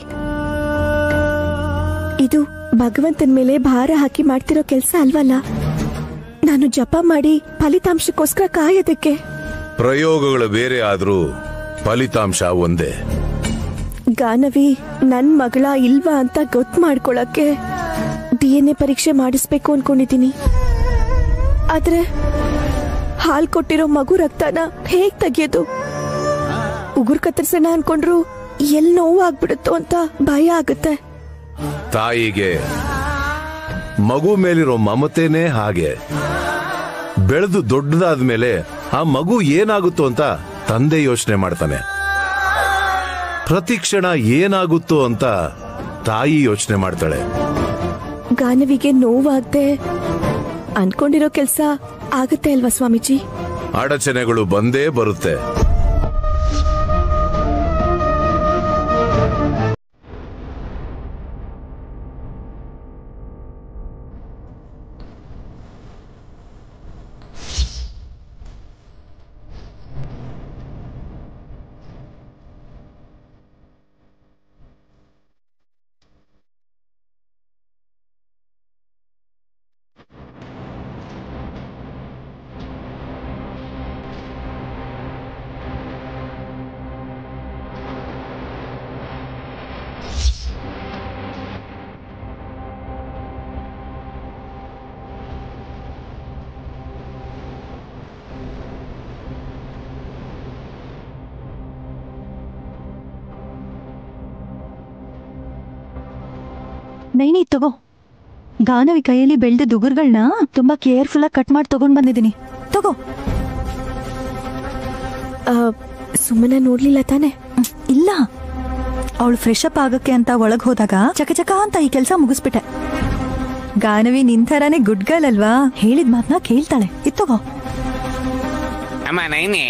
ಇದು ಭಗವಂತನ ಮೇಲೆ ಭಾರ ಹಾಕಿ ಮಾಡ್ತಿರೋ ಕೆಲಸ ಅಲ್ವಲ್ಲ ನಾನು ಜಪ ಮಾಡಿ ಫಲಿತಾಂಶಕ್ಕೋಸ್ಕರ ಕಾಯೋದಕ್ಕೆ ಪ್ರಯೋಗಗಳು ಬೇರೆ ಆದ್ರೂ ಫಲಿತಾಂಶ ಒಂದೇ ಗಾನವಿ ನನ್ ಮಗಳ ಇಲ್ವಾ ಅಂತ ಗೊತ್ತು ಮಾಡ್ಕೊಳಕ್ಕೆ ಡಿ ಎನ್ ಎ ಪರೀಕ್ಷೆ ಮಾಡಿಸ್ಬೇಕು ಅನ್ಕೊಂಡಿದ್ದೀನಿ ಆದ್ರೆ ಹಾಲ್ ಕೊಟ್ಟಿರೋ ಮಗು ರಕ್ತನ ಹೇಗ್ ತೆಗಿಯೋದು ಉಗುರ್ ಕತ್ತರಿಸೋಣ ಅನ್ಕೊಂಡ್ರು ಎಲ್ ನೋವು ಆಗ್ಬಿಡುತ್ತೋ ಅಂತ ಭಯ ಆಗುತ್ತೆ ತಾಯಿಗೆ ಮಗು ಮೇಲಿರೋ ಮಮತೆನೇ ಹಾಗೆ ಬೆಳೆದು ದೊಡ್ಡದಾದ್ಮೇಲೆ ಆ ಮಗು ಏನಾಗುತ್ತೋ ಅಂತ ತಂದೆ ಯೋಚನೆ ಮಾಡ್ತಾನೆ ಪ್ರತಿ ಕ್ಷಣ ಏನಾಗುತ್ತೋ ಅಂತ ತಾಯಿ ಯೋಚನೆ ಮಾಡ್ತಾಳೆ ಗಾನವಿಗೆ ನೋವಾಗ್ದೆ ಅನ್ಕೊಂಡಿರೋ ಕೆಲ್ಸ ಆಗತ್ತೆ ಅಲ್ವಾ ಸ್ವಾಮೀಜಿ ಅಡಚಣೆಗಳು ಬಂದೇ ಬರುತ್ತೆ ನೈನಿ ತಗೋ ಗಾನವಿ ಕೈಯಲ್ಲಿ ಬೆಳೆದ ದುಗುರ್ಗಳನ್ನ ತುಂಬಾ ಕೇರ್ಫುಲ್ ಆಗಿ ಕಟ್ ಮಾಡಿ ತಗೊಂಡ್ ಬಂದಿದ್ದೀನಿ ತಗೋ ಸುಮ್ಮನೆ ನೋಡ್ಲಿಲ್ಲ ತಾನೆ ಇಲ್ಲ ಅವಳು ಫ್ರೆಶ್ ಅಪ್ ಆಗಕ್ಕೆ ಅಂತ ಒಳಗ್ ಹೋದಾಗ ಚಕಚಕ ಅಂತ ಈ ಕೆಲಸ ಮುಗಿಸ್ಬಿಟ್ಟೆ ಗಾನವಿ ನಿನ್ ಥರಾನೇ ಗುಡ್ ಗರ್ಲ್ ಅಲ್ವಾ ಹೇಳಿದ ಮಾತನ್ನ ಕೇಳ್ತಾಳೆ ಇತ್ತಗೋ ಅಮ್ಮ ನೈನಿ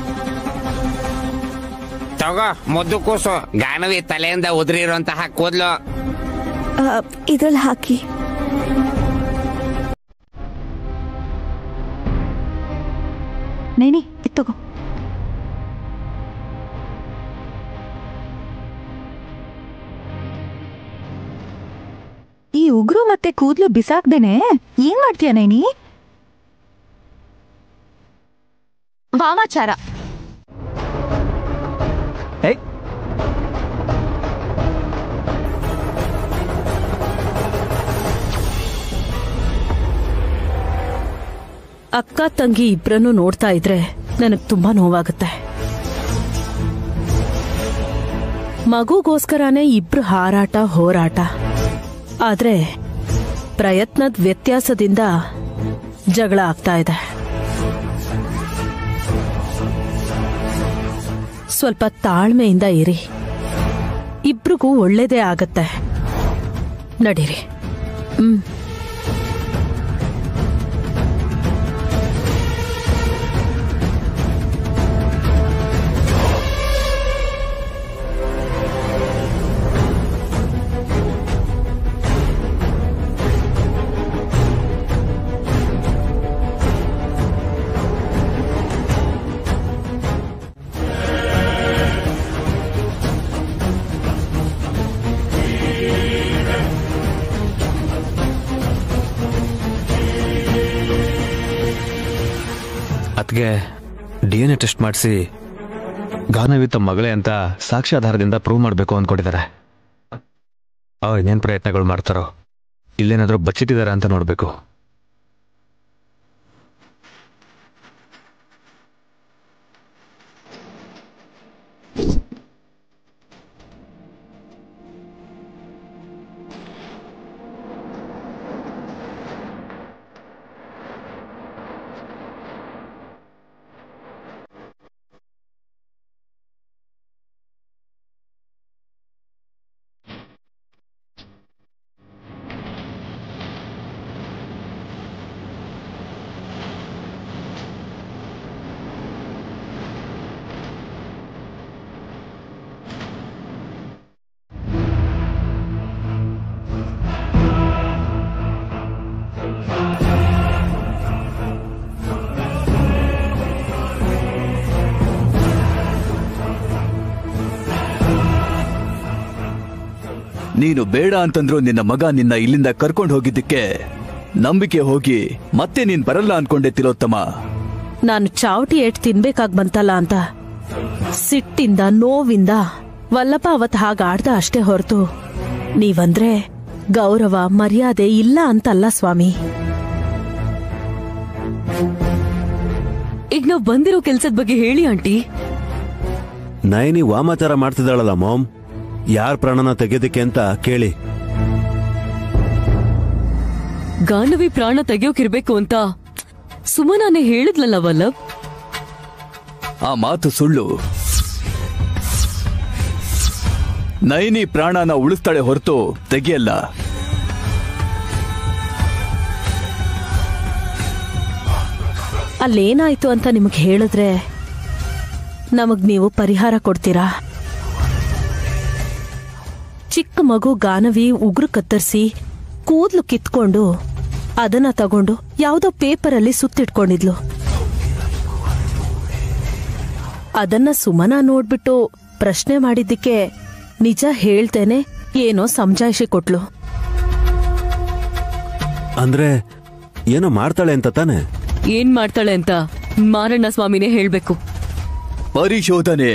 ತಗೋ ಮುದ್ದು ಕೂಸು ಗಾನವಿ ತಲೆಯಿಂದ ಉದುರಿರುವಂತಹ ಕೂದ್ಲು ಇದ್ರಲ್ಲಿ ಹಾಕಿ ನೈನಿ ಇತ್ತಗೋ ಈ ಉಗುರು ಮತ್ತೆ ಕೂದ್ಲು ಬಿಸಾಕ್ದೇನೆ ಏನ್ ಮಾಡ್ತೀಯ ನೈನಿ ವಾಮಾಚಾರ ಅಕ್ಕ ತಂಗಿ ಇಬ್ರನ್ನು ನೋಡ್ತಾ ಇದ್ರೆ ನನಗ್ ತುಂಬಾ ನೋವಾಗುತ್ತೆ ಮಗುಗೋಸ್ಕರನೇ ಇಬ್ರು ಹಾರಾಟ ಹೋರಾಟ ಆದ್ರೆ ಪ್ರಯತ್ನದ ವ್ಯತ್ಯಾಸದಿಂದ ಜಗಳ ಆಗ್ತಾ ಇದೆ ಸ್ವಲ್ಪ ತಾಳ್ಮೆಯಿಂದ ಇರಿ ಇಬ್ರಿಗೂ ಒಳ್ಳೇದೇ ಆಗತ್ತೆ ನಡೀರಿ ಹ್ಮ್ ಅತ್ಗೆ ಡಿ ಎನ್ ಎ ಟೆಸ್ಟ್ ಮಾಡಿಸಿ ಗಾನವಿ ತಮ್ಮ ಮಗಳೇ ಅಂತ ಸಾಕ್ಷ್ಯಾಧಾರದಿಂದ ಪ್ರೂವ್ ಮಾಡಬೇಕು ಅಂದ್ಕೊಂಡಿದ್ದಾರೆ ಅವ್ ಇನ್ನೇನು ಪ್ರಯತ್ನಗಳು ಮಾಡ್ತಾರೋ ಇಲ್ಲೇನಾದ್ರೂ ಬಚ್ಚಿಟ್ಟಿದ್ದಾರೆ ಅಂತ ನೋಡಬೇಕು ನೀನು ಬೇಡ ಅಂತಂದ್ರು ನಿನ್ನ ಮಗ ನಿನ್ನ ಇಲ್ಲಿಂದ ಕರ್ಕೊಂಡು ಹೋಗಿದ್ದಕ್ಕೆ ನಂಬಿಕೆ ಹೋಗಿ ಮತ್ತೆ ನೀನ್ ಬರಲ್ಲ ಅನ್ಕೊಂಡೆ ತಿಲೋತ್ತಮ ನಾನು ಚಾವಟಿ ಏಟ್ ತಿನ್ಬೇಕಾಗ್ ಬಂತಲ್ಲ ಅಂತ ಸಿಟ್ಟಿಂದ ನೋವಿಂದ ವಲ್ಲಭ ಅವತ್ ಹಾಗಾಡ್ದ ಅಷ್ಟೇ ಹೊರತು ನೀವಂದ್ರೆ ಗೌರವ ಮರ್ಯಾದೆ ಇಲ್ಲ ಅಂತಲ್ಲ ಸ್ವಾಮಿ ಈಗ ನಾವ್ ಬಂದಿರೋ ಕೆಲ್ಸದ ಬಗ್ಗೆ ಹೇಳಿ ಆಂಟಿ ನಯನಿ ವಾಮಾಚಾರ ಮಾಡ್ತಿದ್ದಾಳಲ್ಲ ಮಾಮ್ ಯಾರ್ ಪ್ರಾಣನ ತೆಗೆಯೋದಕ್ಕೆ ಅಂತ ಕೇಳಿ ಗಾಂಡವಿ ಪ್ರಾಣ ತೆಗಿಯೋಕಿರ್ಬೇಕು ಅಂತ ಸುಮನಾನೇ ಹೇಳಿದ್ಲಲ್ಲ ವಲ್ಲಭ್ ಆ ಮಾತು ಸುಳ್ಳು ನೈನಿ ಪ್ರಾಣನ ಉಳಿಸ್ತಾಳೆ ಹೊರತು ತೆಗಿಯಲ್ಲ ಅಲ್ಲೇನಾಯ್ತು ಅಂತ ನಿಮಗ್ ಹೇಳಿದ್ರೆ ನಮಗ್ ನೀವು ಪರಿಹಾರ ಕೊಡ್ತೀರಾ ಚಿಕ್ಕ ಮಗು ಗಾನವಿ ಉಗುರು ಕತ್ತರಿಸಿ ಕೂದ್ಲು ಕಿತ್ಕೊಂಡು ಅದನ್ನ ತಗೊಂಡು ಯಾವುದೋ ಪೇಪರಲ್ಲಿ ಸುತ್ತಿಟ್ಕೊಂಡಿದ್ಲು ಅದನ್ನ ಸುಮನ ನೋಡ್ಬಿಟ್ಟು ಪ್ರಶ್ನೆ ಮಾಡಿದ್ದಕ್ಕೆ ನಿಜ ಹೇಳ್ತೇನೆ ಏನೋ ಸಮಜಾಯಿಷಿ ಕೊಟ್ಲು ಅಂದ್ರೆ ಏನೋ ಮಾಡ್ತಾಳೆ ಅಂತ ತಾನೆ ಏನ್ ಮಾಡ್ತಾಳೆ ಅಂತ ಮಾರಣ್ಣ ಸ್ವಾಮಿನೇ ಹೇಳ್ಬೇಕು ಪರಿಶೋಧನೆ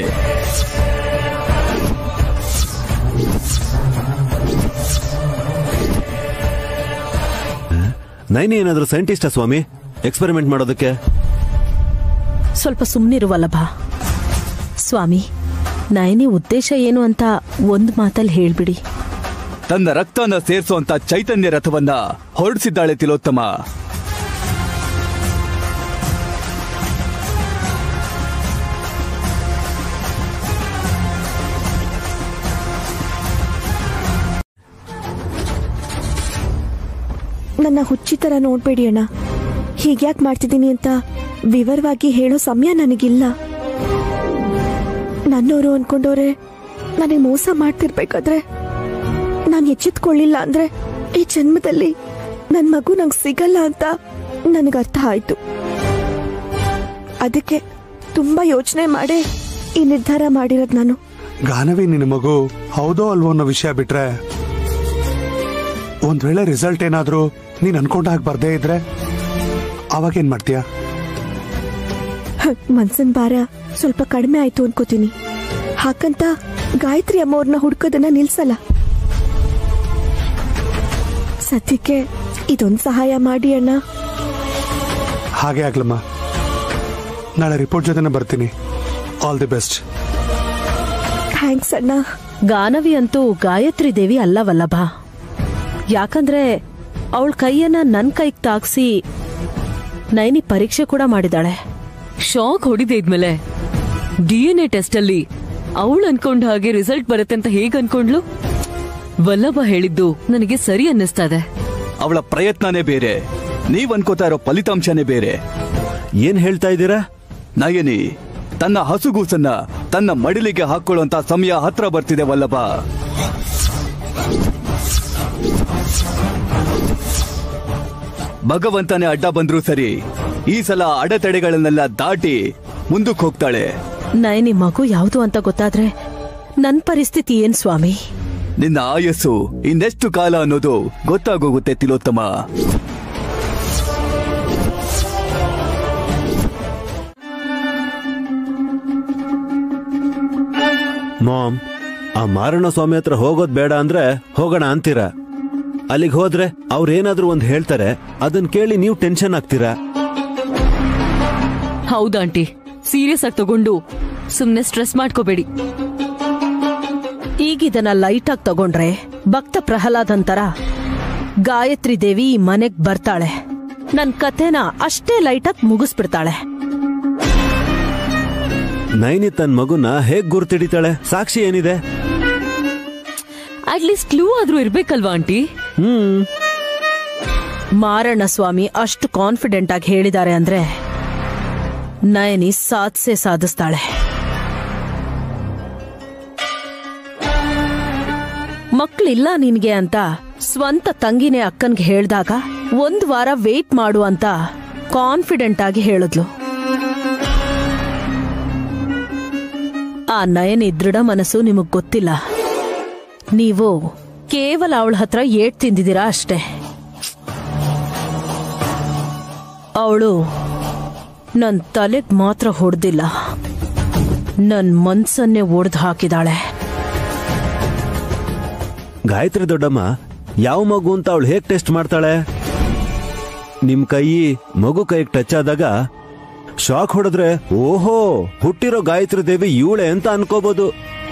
ನೈನಿ ಏನಾದ್ರೂ ಸೈಂಟಿಸ್ಟಾ ಸ್ವಾಮಿ ಎಕ್ಸ್ಪೆರಿಮೆಂಟ್ ಮಾಡೋದಕ್ಕೆ ಸ್ವಲ್ಪ ಸುಮ್ಮನಿರುವಲ್ಲಭ ಸ್ವಾಮಿ ನಯನಿ ಉದ್ದೇಶ ಏನು ಅಂತ ಒಂದ್ ಮಾತಲ್ಲಿ ಹೇಳ್ಬಿಡಿ ತನ್ನ ರಕ್ತನ ಸೇರಿಸುವಂತ ಚೈತನ್ಯ ರಥವನ್ನ ಹೊರಡಿಸಿದ್ದಾಳೆ ತಿಲೋತ್ತಮ ನನ್ನ ಹುಚ್ಚಿ ತರ ನೋಡ್ಬೇಡಿ ಅಣ್ಣ ಹೀಗ್ಯಾಕ್ ಮಾಡ್ತಿದ್ದೀನಿ ಅಂತ ವಿವರವಾಗಿ ಹೇಳೋ ಸಮಯ ನನಗಿಲ್ಲ ನನ್ನೋರು ಅನ್ಕೊಂಡವ್ರೆ ನನಗೆ ಮೋಸ ಮಾಡ್ತಿರ್ಬೇಕಾದ್ರೆ ನಾನು ಎಚ್ಚೆತ್ಕೊಳ್ಳಿಲ್ಲ ಅಂದ್ರೆ ಈ ಜನ್ಮದಲ್ಲಿ ನನ್ನ ಮಗು ನಂಗೆ ಸಿಗಲ್ಲ ಅಂತ ನನಗೆ ಅರ್ಥ ಆಯ್ತು ಅದಕ್ಕೆ ತುಂಬಾ ಯೋಚನೆ ಮಾಡಿ ಈ ನಿರ್ಧಾರ ಮಾಡಿರೋದು ನಾನು ಗಾನವಿ ನಿನ್ನ ಮಗು ಹೌದೋ ಅಲ್ವೋ ಅನ್ನೋ ವಿಷಯ ಬಿಟ್ರೆ ಒಂದ್ ವೇಳೆ ರಿಸಲ್ಟ್ ಏನಾದ್ರೂ ನೀನ್ ಅನ್ಕೊಂಡ ಹಾಗೆ ಬರ್ದೇ ಇದ್ರೆ ಅವಾಗೇನ್ ಮಾಡ್ತೀಯಾ ಮನ್ಸನ್ ಭಾರ ಸ್ವಲ್ಪ ಕಡಿಮೆ ಆಯ್ತು ಅನ್ಕೋತೀನಿ ಹಾಕಂತ ಗಾಯತ್ರಿ ಅಮ್ಮವ್ರನ್ನ ಹುಡ್ಕೋದನ್ನ ನಿಲ್ಸಲ್ಲ ಸದ್ಯಕ್ಕೆ ಇದೊಂದು ಸಹಾಯ ಮಾಡಿ ಅಣ್ಣ ಹಾಗೆ ಆಗ್ಲಮ್ಮ ನಾಳೆ ರಿಪೋರ್ಟ್ ಜೊತೆನೆ ಬರ್ತೀನಿ ಆಲ್ ದಿ ಬೆಸ್ಟ್ ಥ್ಯಾಂಕ್ಸ್ ಅಣ್ಣ ಗಾನವಿ ಅಂತೂ ಗಾಯತ್ರಿ ದೇವಿ ಅಲ್ಲ ವಲ್ಲಭ ಯಾಕಂದ್ರೆ ಅವಳ ಕೈಯನ್ನ ನನ್ ಕೈಗ್ ತಾಗ್ಸಿ ನೈನಿ ಪರೀಕ್ಷೆ ಕೂಡ ಮಾಡಿದಾಳೆ ಶಾಕ್ ಹೊಡಿದೆ ಇದ್ಮೇಲೆ ಡಿ ಎನ್ ಎ ಟೆಸ್ಟ್ ಅಲ್ಲಿ ಅವಳು ಅನ್ಕೊಂಡ ಹಾಗೆ ರಿಸಲ್ಟ್ ಬರುತ್ತೆ ಅಂತ ಹೇಗ್ ಅನ್ಕೊಂಡ್ಲು ವಲ್ಲಭ ಹೇಳಿದ್ದು ನನಗೆ ಸರಿ ಅನ್ನಿಸ್ತಾ ಇದೆ ಅವಳ ಪ್ರಯತ್ನನೇ ಬೇರೆ ನೀವ್ ಅನ್ಕೋತಾ ಇರೋ ಫಲಿತಾಂಶನೇ ಬೇರೆ ಏನ್ ಹೇಳ್ತಾ ಇದ್ದೀರಾ ನಯನಿ ತನ್ನ ಹಸುಗೂಸನ್ನ ತನ್ನ ಮಡಿಲಿಗೆ ಹಾಕೊಳ್ಳುವಂತ ಸಮಯ ಹತ್ರ ಬರ್ತಿದೆ ವಲ್ಲಭ ಭಗವಂತನೇ ಅಡ್ಡ ಬಂದ್ರೂ ಸರಿ ಈ ಸಲ ಅಡೆತಡೆಗಳನ್ನೆಲ್ಲ ದಾಟಿ ಮುಂದಕ್ಕೆ ಹೋಗ್ತಾಳೆ ನೈನಿ ಮಗು ಯಾವುದು ಅಂತ ಗೊತ್ತಾದ್ರೆ ನನ್ ಪರಿಸ್ಥಿತಿ ಏನ್ ಸ್ವಾಮಿ ನಿನ್ನ ಆಯಸ್ಸು ಇನ್ನೆಷ್ಟು ಕಾಲ ಅನ್ನೋದು ಗೊತ್ತಾಗೋಗುತ್ತೆ ತಿಲೋತ್ತಮ ಮಾಮ್ ಆ ಮಾರಣ ಸ್ವಾಮಿ ಹತ್ರ ಹೋಗೋದ್ ಬೇಡ ಅಂದ್ರೆ ಹೋಗೋಣ ಅಂತೀರ ಅಲ್ಲಿಗೆ ಹೋದ್ರೆ ಅವ್ರೇನಾದ್ರೂ ಒಂದ್ ಹೇಳ್ತಾರೆ ಅದನ್ ಕೇಳಿ ನೀವು ಟೆನ್ಷನ್ ಆಗ್ತೀರಾ ಹೌದಾ ಆಂಟಿ ಸೀರಿಯಸ್ ಆಗಿ ತಗೊಂಡು ಸುಮ್ನೆ ಸ್ಟ್ರೆಸ್ ಮಾಡ್ಕೋಬೇಡಿ ಈಗ ಇದನ್ನ ಲೈಟ್ ಆಗಿ ತಗೊಂಡ್ರೆ ಭಕ್ತ ಪ್ರಹ್ಲಾದಂತರ ಗಾಯತ್ರಿ ದೇವಿ ಈ ಮನೆಗ್ ಬರ್ತಾಳೆ ನನ್ ಕಥೆನ ಅಷ್ಟೇ ಲೈಟ್ ಆಗಿ ಮುಗಿಸ್ಬಿಡ್ತಾಳೆ ನೈನಿ ತನ್ ಮಗುನ ಹೇಗ್ ಗುರ್ತಿಡಿತಾಳೆ ಸಾಕ್ಷಿ ಏನಿದೆ ಅಟ್ಲೀಸ್ಟ್ ಕ್ಲೂ ಆದ್ರೂ ಇರ್ಬೇಕಲ್ವಾ ಆಂಟಿ ಹ್ಮ್ ಮಾರಣ್ಣ ಸ್ವಾಮಿ ಅಷ್ಟು ಕಾನ್ಫಿಡೆಂಟ್ ಆಗಿ ಹೇಳಿದ್ದಾರೆ ಅಂದ್ರೆ ನಯನಿ ಸಾಧಿಸೇ ಸಾಧಿಸ್ತಾಳೆ ಮಕ್ಳಿಲ್ಲ ನಿನ್ಗೆ ಅಂತ ಸ್ವಂತ ತಂಗಿನೇ ಅಕ್ಕನ್ಗೆ ಹೇಳ್ದಾಗ ಒಂದ್ ವಾರ ವೇಟ್ ಮಾಡು ಅಂತ ಕಾನ್ಫಿಡೆಂಟ್ ಆಗಿ ಹೇಳಿದ್ಲು ಆ ನಯನಿ ದೃಢ ಮನಸ್ಸು ನಿಮಗ್ ಗೊತ್ತಿಲ್ಲ ನೀವು ಕೇವಲ ಅವಳ ಹತ್ರ ಏಟ್ ತಿಂದಿದ್ದೀರಾ ಅಷ್ಟೇ ಅವಳು ನನ್ ತಲೆಗ್ ಮಾತ್ರ ಹೊಡೆದಿಲ್ಲ ನನ್ ಮನ್ಸನ್ನೇ ಒಡೆದು ಹಾಕಿದಾಳೆ ಗಾಯತ್ರಿ ದೊಡ್ಡಮ್ಮ ಯಾವ ಮಗು ಅಂತ ಅವಳು ಹೇಗ್ ಟೆಸ್ಟ್ ಮಾಡ್ತಾಳೆ ನಿಮ್ ಕೈ ಮಗು ಕೈಗೆ ಟಚ್ ಆದಾಗ ಶಾಕ್ ಹೊಡೆದ್ರೆ ಓಹೋ ಹುಟ್ಟಿರೋ ಗಾಯತ್ರಿ ದೇವಿ ಇವಳೆ ಅಂತ ಅನ್ಕೋಬಹುದು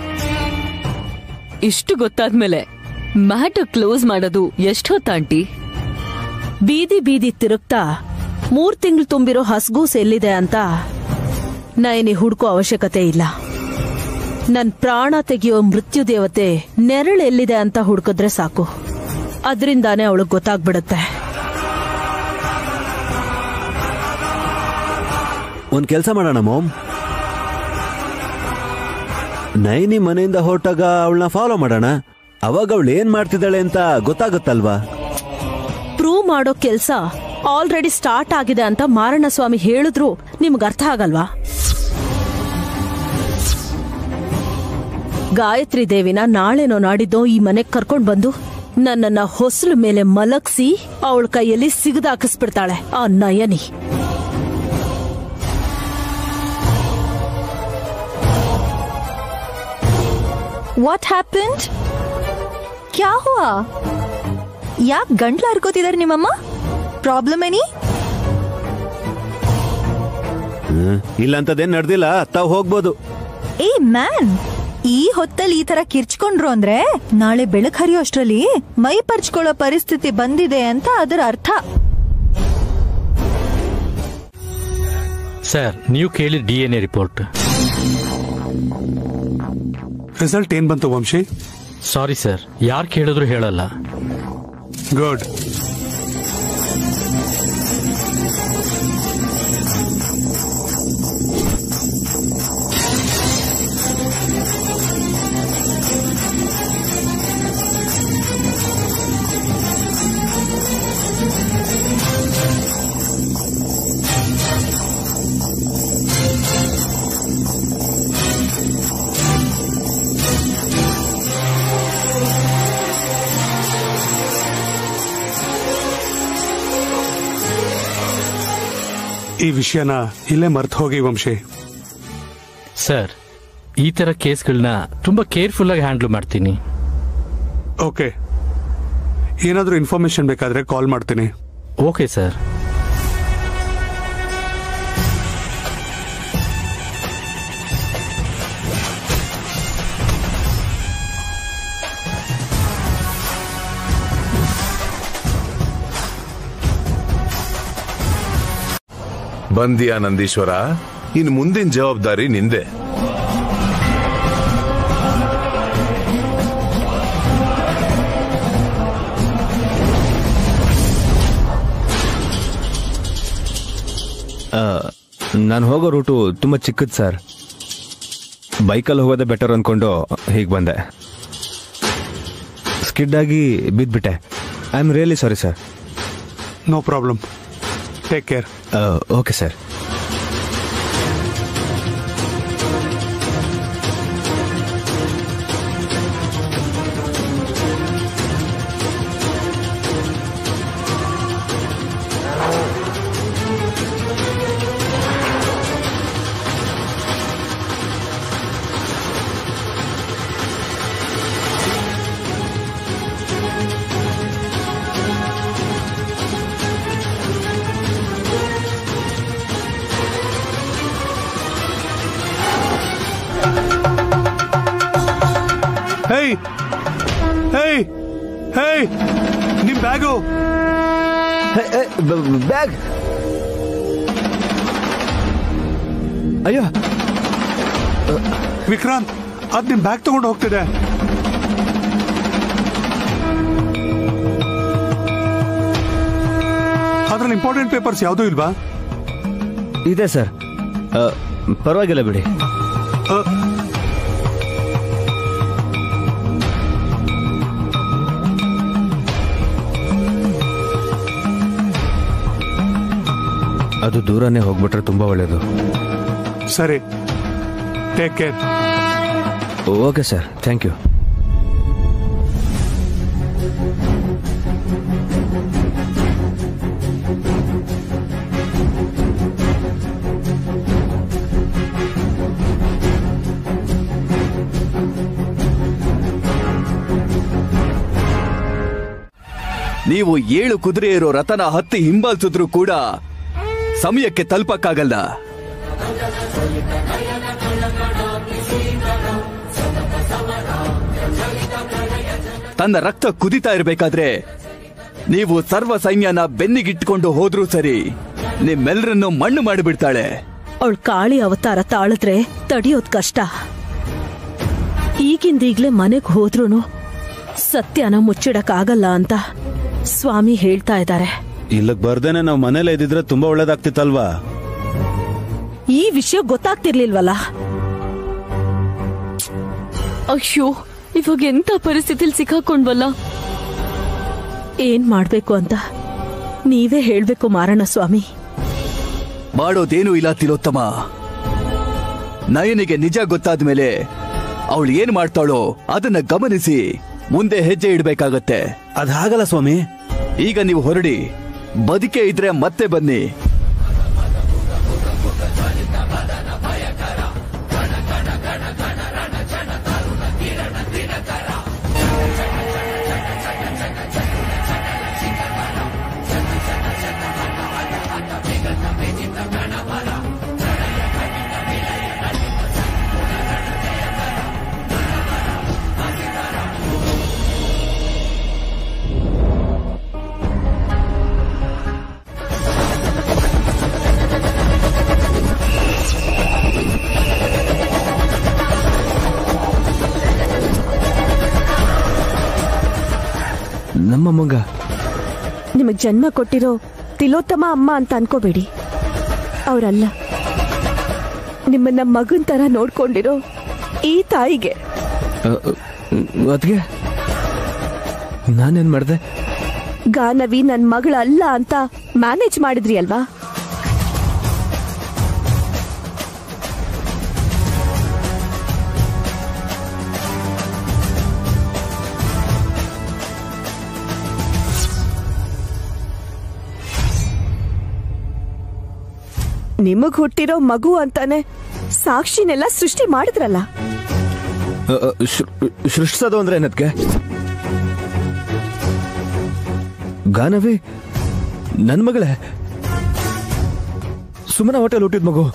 ಇಷ್ಟು ಗೊತ್ತಾದ್ಮೇಲೆ ಮ್ಯಾಟರ್ ಕ್ಲೋಸ್ ಮಾಡೋದು ಎಷ್ಟೊತ್ತ ಆಂಟಿ ಬೀದಿ ಬೀದಿ ತಿರುಗ್ತಾ ಮೂರ್ ತಿಂಗಳು ತುಂಬಿರೋ ಹಸ್ಗೂಸ್ ಎಲ್ಲಿದೆ ಅಂತ ನಯನಿ ಹುಡ್ಕೋ ಅವಶ್ಯಕತೆ ಇಲ್ಲ ನನ್ ಪ್ರಾಣ ತೆಗೆಯೋ ಮೃತ್ಯು ದೇವತೆ ನೆರಳು ಎಲ್ಲಿದೆ ಅಂತ ಹುಡ್ಕಿದ್ರೆ ಸಾಕು ಅದ್ರಿಂದಾನೇ ಅವಳಿಗೆ ಗೊತ್ತಾಗ್ಬಿಡುತ್ತೆ ಒಂದ್ ಕೆಲ್ಸ ಮಾಡೋಣ ಮೋಮ್ ನೈನಿ ಮನೆಯಿಂದ ಹೊರಟಾಗ ಅವಳನ್ನ ಫಾಲೋ ಮಾಡೋಣ ಅವಾಗ ಅವಳು ಏನ್ ಮಾಡ್ತಿದ್ದಾಳೆ ಅಂತ ಗೊತ್ತಾಗುತ್ತಲ್ವಾ ಪ್ರೂವ್ ಮಾಡೋ ಕೆಲ್ಸ ಆಲ್ರೆಡಿ ಸ್ಟಾರ್ಟ್ ಆಗಿದೆ ಅಂತ ಮಾರಣ್ಣ ಸ್ವಾಮಿ ಹೇಳಿದ್ರು ನಿಮ್ಗೆ ಅರ್ಥ ಆಗಲ್ವಾ ಗಾಯತ್ರಿ ದೇವಿನ ನಾಳೆನೋ ನಾಡಿದ್ದೋ ಈ ಮನೆಗ್ ಕರ್ಕೊಂಡ್ ಬಂದು ನನ್ನನ್ನ ಹೊಸಲು ಮೇಲೆ ಮಲಗ್ಸಿ ಅವಳ ಕೈಯಲ್ಲಿ ಸಿಗದಾಕಿಸ್ಬಿಡ್ತಾಳೆ ಆ ನಯನಿ ವಾಟ್ ಹ್ಯಾಪನ್ಡ್ ಕ್ಯಾ ಹುವಾ ಯಾಕೆ ಗಂಟ್ಲು ಹರ್ಕೋತಿದಾರೆ ನಿಮ್ಮಮ್ಮ ಪ್ರಾಬ್ಲಮ್ ಏನಿ ಹ್ಮ್. ಇಲ್ಲ ಅಂತದೇನ್ ನಡ್ದಿಲ್ಲ ತಾವ್ ಹೋಗ್ಬೋದು ಏ ಮ್ಯಾನ್ ಈ ಹೊತ್ತಲ್ಲಿ ಈ ತರ ಕಿರ್ಚ್ಕೊಂಡ್ರು ಅಂದ್ರೆ ನಾಳೆ ಬೆಳಕ್ ಹರಿಯೋ ಅಷ್ಟ್ರಲ್ಲಿ ಮೈ ಪರ್ಚ್ಕೊಳ್ಳೋ ಪರಿಸ್ಥಿತಿ ಬಂದಿದೆ ಅಂತ ಅದರ ಅರ್ಥ ಸರ್ ನೀವು ಕೇಳಿ D N A report result ಏನ್ ಬಂತು ವಂಶಿ ಸಾರಿ ಸರ್ ಯಾರು ಕೇಳಿದ್ರು ಹೇಳಲ್ಲ ಗುಡ್ ಈ ವಿಷಯನ ಇಲ್ಲೇ ಮರ್ತು ಹೋಗಿ ವಂಶಿ ಸರ್ ಈ ತರ ಕೇಸ್ಗಳನ್ನ ತುಂಬಾ ಕೇರ್ಫುಲ್ ಆಗಿ ಹ್ಯಾಂಡಲ್ ಮಾಡ್ತೀನಿ ಓಕೆ ಏನಾದರೂ ಇನ್ಫಾರ್ಮೇಶನ್ ಬೇಕಾದ್ರೆ ಕಾಲ್ ಮಾಡ್ತೀನಿ ಓಕೆ ಸರ್ ಬಂದಿಯಾ ನಂದೀಶ್ವರ ಇನ್ ಮುಂದಿನ ಜವಾಬ್ದಾರಿ ನಿಂದೆ ನಾನು ಹೋಗೋ ರೂಟು ತುಂಬ ಚಿಕ್ಕದು ಸರ್ ಬೈಕಲ್ಲಿ ಹೋಗೋದೇ ಬೆಟರ್ ಅಂದ್ಕೊಂಡು ಹೀಗೆ ಬಂದೆ ಸ್ಕಿಡ್ ಆಗಿ ಬಿದ್ಬಿಟ್ಟೆ I am really sorry sir no problem take care okay sir hey hey hey ನಿಮ್ ಬ್ಯಾಗು ಬ್ಯಾಗ್ ಅಯ್ಯೋ ವಿಕ್ರಾಂತ್ ಅದ್ ನಿಮ್ ಬ್ಯಾಗ್ ತಗೊಂಡು ಹೋಗ್ತಿದೆ ಅದ್ರಲ್ಲಿ ಇಂಪಾರ್ಟೆಂಟ್ ಪೇಪರ್ಸ್ ಯಾವುದೂ ಇಲ್ವಾ ಇದೆ ಸರ್ ಪರವಾಗಿಲ್ಲ ಬಿಡಿ ಅದು ದೂರನೇ ಹೋಗ್ಬಿಟ್ರೆ ತುಂಬಾ ಒಳ್ಳೇದು ಸರಿ take care okay sir thank you ನೀವು ಏಳು ಕುದುರೆ ಇರೋ ರಥನ ಹತ್ತಿ ಹಿಂಬಾಲಿಸಿದ್ರು ಕೂಡ ಸಮಯಕ್ಕೆ ತಲುಪಕ್ಕಾಗಲ್ಲ ತನ್ನ ರಕ್ತ ಕುದಿತಾ ಇರಬೇಕಾದ್ರೆ ನೀವು ಸರ್ವ ಸೈನ್ಯನ ಬೆನ್ನಿಗಿಟ್ಕೊಂಡು ಹೋದ್ರೂ ಸರಿ ನಿಮ್ಮೆಲ್ಲರನ್ನು ಮಣ್ಣು ಮಾಡಿಬಿಡ್ತಾಳೆ ಅವಳು ಕಾಳಿ ಅವತಾರ ತಾಳಿದ್ರೆ ತಡಿಯೋದ್ ಕಷ್ಟ ಈಗಿಂದೀಗ್ಲೇ ಮನೆಗ್ ಹೋದ್ರುನು ಸತ್ಯನ ಮುಚ್ಚಿಡಕ್ಕಾಗಲ್ಲ ಅಂತ ಸ್ವಾಮಿ ಹೇಳ್ತಾ ಇದ್ದಾರೆ ಇಲ್ಲಕ್ ಬರ್ದೇನೆ ನಾವು ಮನೇಲೆ ಇದ್ದಿದ್ರೆ ತುಂಬಾ ಒಳ್ಳೇದಾಗ್ತಿತ್ತಲ್ವಾ ಈ ವಿಷಯ ಗೊತ್ತಾಗ್ತಿರ್ಲಿಲ್ವಲ್ಲ ಅಯ್ಯೋ ಇವಾಗ ಎಂತ ಪರಿಸ್ಥಿತಿಲಿ ಸಿಕ್ಕಾಕೊಂಡ್ವಲ್ಲ ಏನ್ ಮಾಡ್ಬೇಕು ಅಂತ ನೀವೇ ಹೇಳ್ಬೇಕು ಮಾರಣ ಸ್ವಾಮಿ ಮಾಡೋದೇನೂ ಇಲ್ಲ ತಿಲೋತ್ತಮ ನಯನಿಗೆ ನಿಜ ಗೊತ್ತಾದ ಮೇಲೆ ಅವಳು ಏನ್ ಮಾಡ್ತಾಳೋ ಅದನ್ನ ಗಮನಿಸಿ ಮುಂದೆ ಹೆಜ್ಜೆ ಇಡ್ಬೇಕಾಗತ್ತೆ ಅದಾಗಲ್ಲ ಸ್ವಾಮಿ ಈಗ ನೀವು ಹೊರಡಿ ಬದುಕೆ ಇದ್ರೆ ಮತ್ತೆ ಬನ್ನಿ ನಮ್ಮಮ್ಮಂಗ ನಿಮಗ್ ಜನ್ಮ ಕೊಟ್ಟಿರೋ ತಿಲೋತ್ತಮ ಅಮ್ಮ ಅಂತ ಅನ್ಕೋಬೇಡಿ ಅವರಲ್ಲ ನಿಮ್ಮನ್ನ ಮಗನ್ ತರ ನೋಡ್ಕೊಂಡಿರೋ ಈ ತಾಯಿಗೆ ಅದ್ಗೆ ನಾನೇನ್ ಮಾಡ್ದೆ ಗಾನವಿ ನನ್ ಮಗಳಲ್ಲ ಅಂತ ಮ್ಯಾನೇಜ್ ಮಾಡಿದ್ರಿ ಅಲ್ವಾ ನಿಮಗ್ ಹುಟ್ಟಿರೋ ಮಗು ಅಂತಾನೆ ಸಾಕ್ಷಿನೆಲ್ಲ ಸೃಷ್ಟಿ ಮಾಡಿದ್ರಲ್ಲ ಅ, ಅ, ಸೃ- ಸೃಷ್ಟಿಸೋದು ಅಂದ್ರೆ ಏನದ್ಗೆ ಗಾನವಿ ನನ್ ಮಗಳೇ ಸುಮ್ಮನೆ ಹೋಟೆಲ್ ಹುಟ್ಟಿದ ಮಗು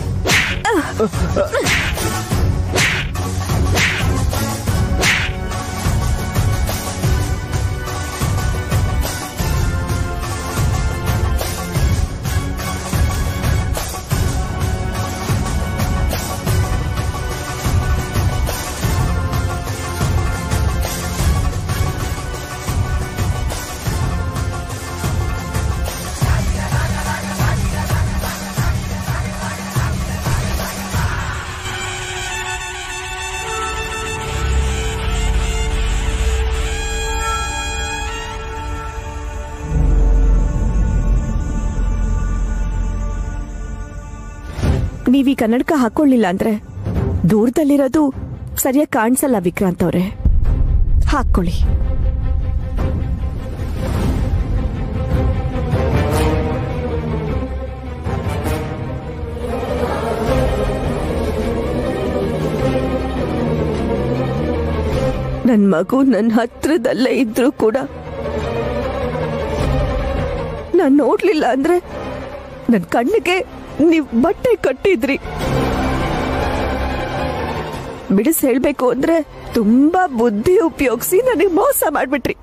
ನೀವೀ ಕನ್ನಡಕ ಹಾಕೊಳ್ಳಿಲ್ಲ ಅಂದ್ರೆ ದೂರದಲ್ಲಿರೋದು ಸರಿಯಾಗಿ ಕಾಣಿಸಲ್ಲ ವಿಕ್ರಾಂತ್ ಅವ್ರೆ ಹಾಕೊಳ್ಳಿ ನನ್ ಮಗು ನನ್ನ ಹತ್ರದಲ್ಲೇ ಇದ್ರೂ ಕೂಡ ನಾನ್ ನೋಡ್ಲಿಲ್ಲ ಅಂದ್ರೆ ನನ್ ಕಣ್ಣಿಗೆ ನೀವ್ ಬಟ್ಟೆ ಕಟ್ಟಿದ್ರಿ ಬಿಡಿಸ್ ಹೇಳ್ಬೇಕು ಅಂದ್ರೆ ತುಂಬಾ ಬುದ್ಧಿ ಉಪಯೋಗಿಸಿ ನನಗೆ ಮೋಸ ಮಾಡ್ಬಿಟ್ರಿ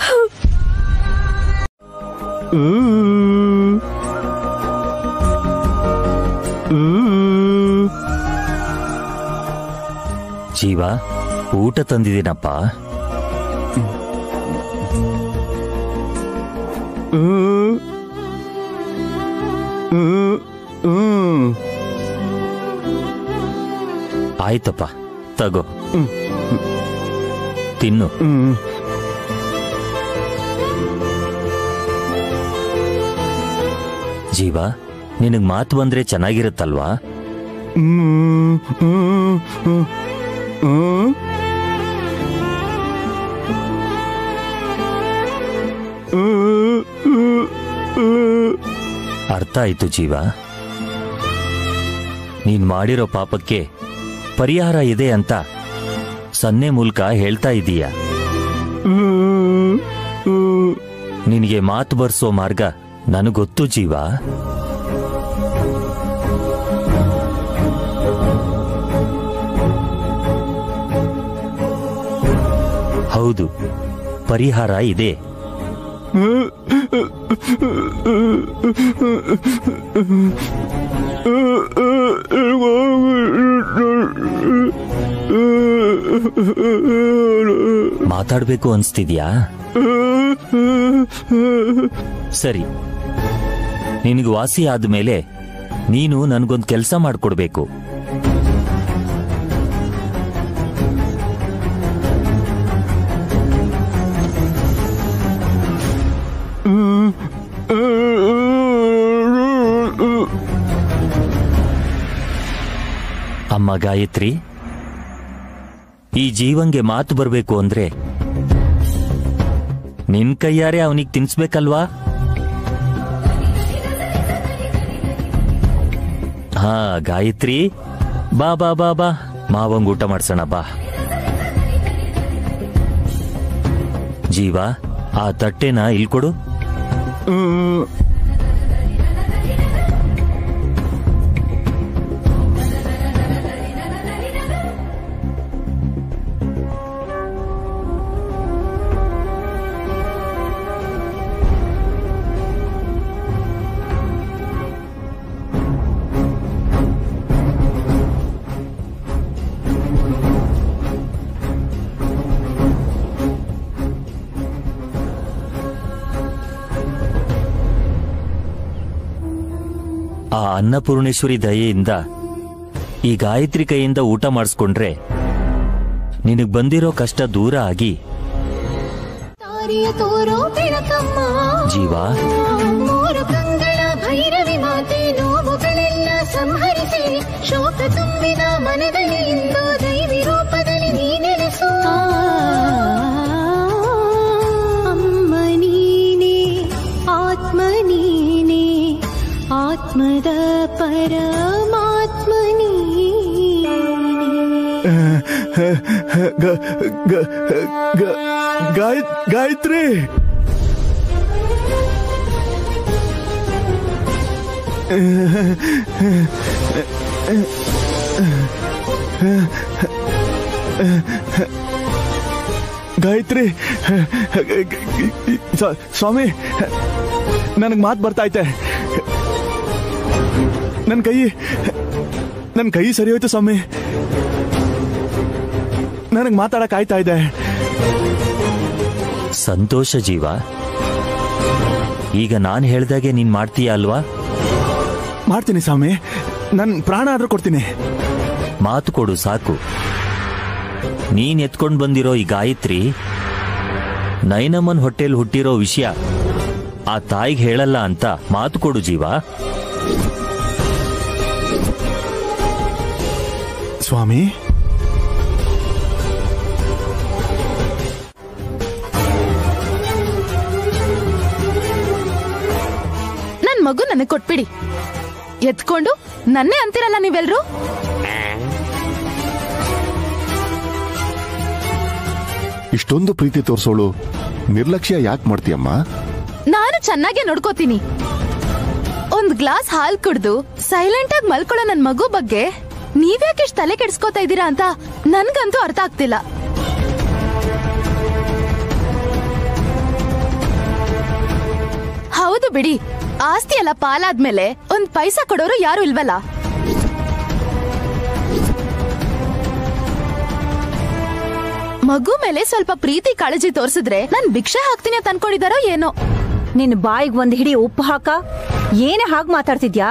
ಜೀವ ಊಟ ತಂದಿದ್ದೀನಪ್ಪ ಆಯ್ತಪ್ಪ ತಗೋ ತಿನ್ನು ಜೀವ ನಿನಗ್ ಮಾತು ಬಂದ್ರೆ ಚೆನ್ನಾಗಿರುತ್ತಲ್ವಾ ಅರ್ಥ ಆಯ್ತು ಜೀವ ನೀನ್ ಮಾಡಿರೋ ಪಾಪಕ್ಕೆ ಪರಿಹಾರ ಇದೆ ಅಂತ ಸನ್ನೆ ಮೂಲಕ ಹೇಳ್ತಾ ಇದೀಯ ನಿನಗೆ ಮಾತು ಬರ್ಸೋ ಮಾರ್ಗ ನನಗೊತ್ತು ಜೀವ ಹೌದು ಪರಿಹಾರ ಇದೆ ಮಾತಾಡ್ಬೇಕು ಅನ್ಸ್ತಿದ್ಯಾ ಸರಿ ನಿನಗೆ ವಾಸಿ ಆದ್ಮೇಲೆ ನೀನು ನನ್ಗೊಂದ್ ಕೆಲಸ ಮಾಡ್ಕೊಡ್ಬೇಕು ಅಮ್ಮ ಗಾಯತ್ರಿ ಈ ಜೀವಂಗೆ ಮಾತು ಬರ್ಬೇಕು ಅಂದ್ರೆ ನಿನ್ ಕೈಯಾರೆ ಅವನಿಗೆ ತಿನ್ಸ್ಬೇಕಲ್ವಾ ಹಾ ಗಾಯತ್ರಿ ಬಾ ಬಾ ಬಾ ಬಾ ಮಾವಂಗ್ ಊಟ ಮಾಡ್ಸೋಣ ಬಾ ಜೀವ ಆ ತಟ್ಟೆನ ಇಲ್ಕೊಡು ಆ ಅನ್ನಪೂರ್ಣೇಶ್ವರಿ ದಯೆಯಿಂದ ಈ ಗಾಯತ್ರಿ ಕೈಯಿಂದ ಊಟ ಮಾಡಿಸ್ಕೊಂಡ್ರೆ ನಿನಗ್ ಬಂದಿರೋ ಕಷ್ಟ ದೂರ ಆಗಿ ತೋರೋ ಬೆಳಕಮ್ಮ ಜೀವ ಮೂರು ಕಂಗಳ ಭೈರವಿ ಮಾತೆ ನೋವುಗಳೆಲ್ಲ ಸಂಹರಿಸಿ ಶೋಕ ತುಂಬಿದ ಮನದಲ್ಲಿ ಇಂದು ದೈವಿ ರೂಪದಲ್ಲಿ ನೀ ನೆಲೆಸು ಅಮ್ಮ ನೀನೇ ಆತ್ಮ ನೀನೇ ಆತ್ಮದ ಪರಮಾತ್ಮ ನೀನೇ ಗ- ಗ- ಗ- ಗಾಯ- ಗಾಯತ್ರಿ ಗಾಯತ್ರಿ ಸ- ಸ್ವಾಮಿ ನನಗೆ ಮಾತು ಬರ್ತಾ ಐತೆ ನನ್ನ ಕೈ ನನ್ನ ಕೈ ಸರಿ ಹೋಯ್ತು ಸ್ವಾಮಿ ನನಗೆ ಮಾತಾಡಕ್ ಆಯ್ತಾ ಇದೆ ಸಂತೋಷ ಜೀವ ಈಗ ನಾನ್ ಹೇಳ್ದಾಗೆ ನೀನ್ ಮಾಡ್ತೀಯ ಅಲ್ವಾ ಮಾಡ್ತೀನಿ ಸ್ವಾಮಿ ನನ್ ಪ್ರಾಣ ಆದ್ರೂ ಕೊಡ್ತೀನಿ ಮಾತು ಕೊಡು ಸಾಕು ನೀನ್ ಎತ್ಕೊಂಡ್ ಬಂದಿರೋ ಈ ಗಾಯತ್ರಿ ನೈನಮ್ಮನ್ ಹೊಟ್ಟೆಲ್ ಹುಟ್ಟಿರೋ ವಿಷಯ ಆ ತಾಯಿಗೆ ಹೇಳಲ್ಲ ಅಂತ ಮಾತು ಕೊಡು ಜೀವ ಸ್ವಾಮಿ ನನ್ ಮಗು ನನಗ್ ಕೊಟ್ಬಿಡಿ ಎತ್ಕೊಂಡು ನನ್ನೇ ಅಂತಿರಲ್ಲ ನೀವೆಲ್ರು ಇಷ್ಟೊಂದು ಪ್ರೀತಿ ತೋರ್ಸೋಳು ನಿರ್ಲಕ್ಷ್ಯ ಯಾಕೆ ಮಾಡ್ತೀಯಮ್ಮ ನಾನು ಚೆನ್ನಾಗೆ ನೋಡ್ಕೋತೀನಿ ಒಂದ್ ಗ್ಲಾಸ್ ಹಾಲ್ ಕುಡ್ದು ಸೈಲೆಂಟ್ ಆಗಿ ಮಲ್ಕೊಳ್ಳೋ ನನ್ ಮಗು ಬಗ್ಗೆ ನೀವ್ಯಾಕೆ ಇಷ್ಟ್ ತಲೆ ಕೆಡ್ಸ್ಕೊತಾ ಇದ್ದೀರಾ ಅಂತ ನನ್ಗಂತೂ ಅರ್ಥ ಆಗ್ತಿಲ್ಲ ಹೌದು ಬಿಡಿ ಆಸ್ತಿ ಎಲ್ಲ ಪಾಲಾದ್ಮೇಲೆ ಒಂದ್ ಪೈಸಾ ಕೊಡೋರು ಯಾರು ಇಲ್ವಲ್ಲ ಮಗು ಮೇಲೆ ಸ್ವಲ್ಪ ಪ್ರೀತಿ ಕಾಳಜಿ ತೋರಿಸಿದ್ರೆ ನಾನ್ ಭಿಕ್ಷೆ ಹಾಕ್ತೀನಿ ಅಂತ ಅನ್ಕೊಂಡಿದಾರೋ ಏನೋ ನಿನ್ ಬಾಯಿಗ್ ಒಂದ್ ಹಿಡಿ ಉಪ್ಪು ಹಾಕ ಏನೇ ಹಾಗ್ ಮಾತಾಡ್ತಿದ್ಯಾ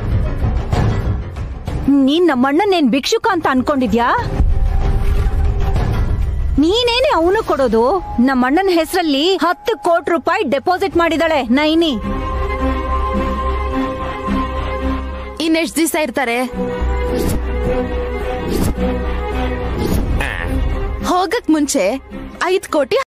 ನೀನ್ ನಮ್ಮಣ್ಣನೇನ್ ಭಿಕ್ಷುಕ ಅಂತ ಅನ್ಕೊಂಡಿದ್ಯಾ ನೀನೇನೆ ಅವನು ಕೊಡೋದು ನಮ್ಮಣ್ಣನ ಹೆಸರಲ್ಲಿ ಹತ್ತು ಕೋಟಿ ರೂಪಾಯಿ ಡೆಪಾಸಿಟ್ ಮಾಡಿದಾಳೆ ನೈನಿ ಇನ್ನೆಷ್ಟ್ ದಿವಸ ಇರ್ತಾರೆ ಹೋಗಕ್ ಮುಂಚೆ ಐದ್ ಕೋಟಿ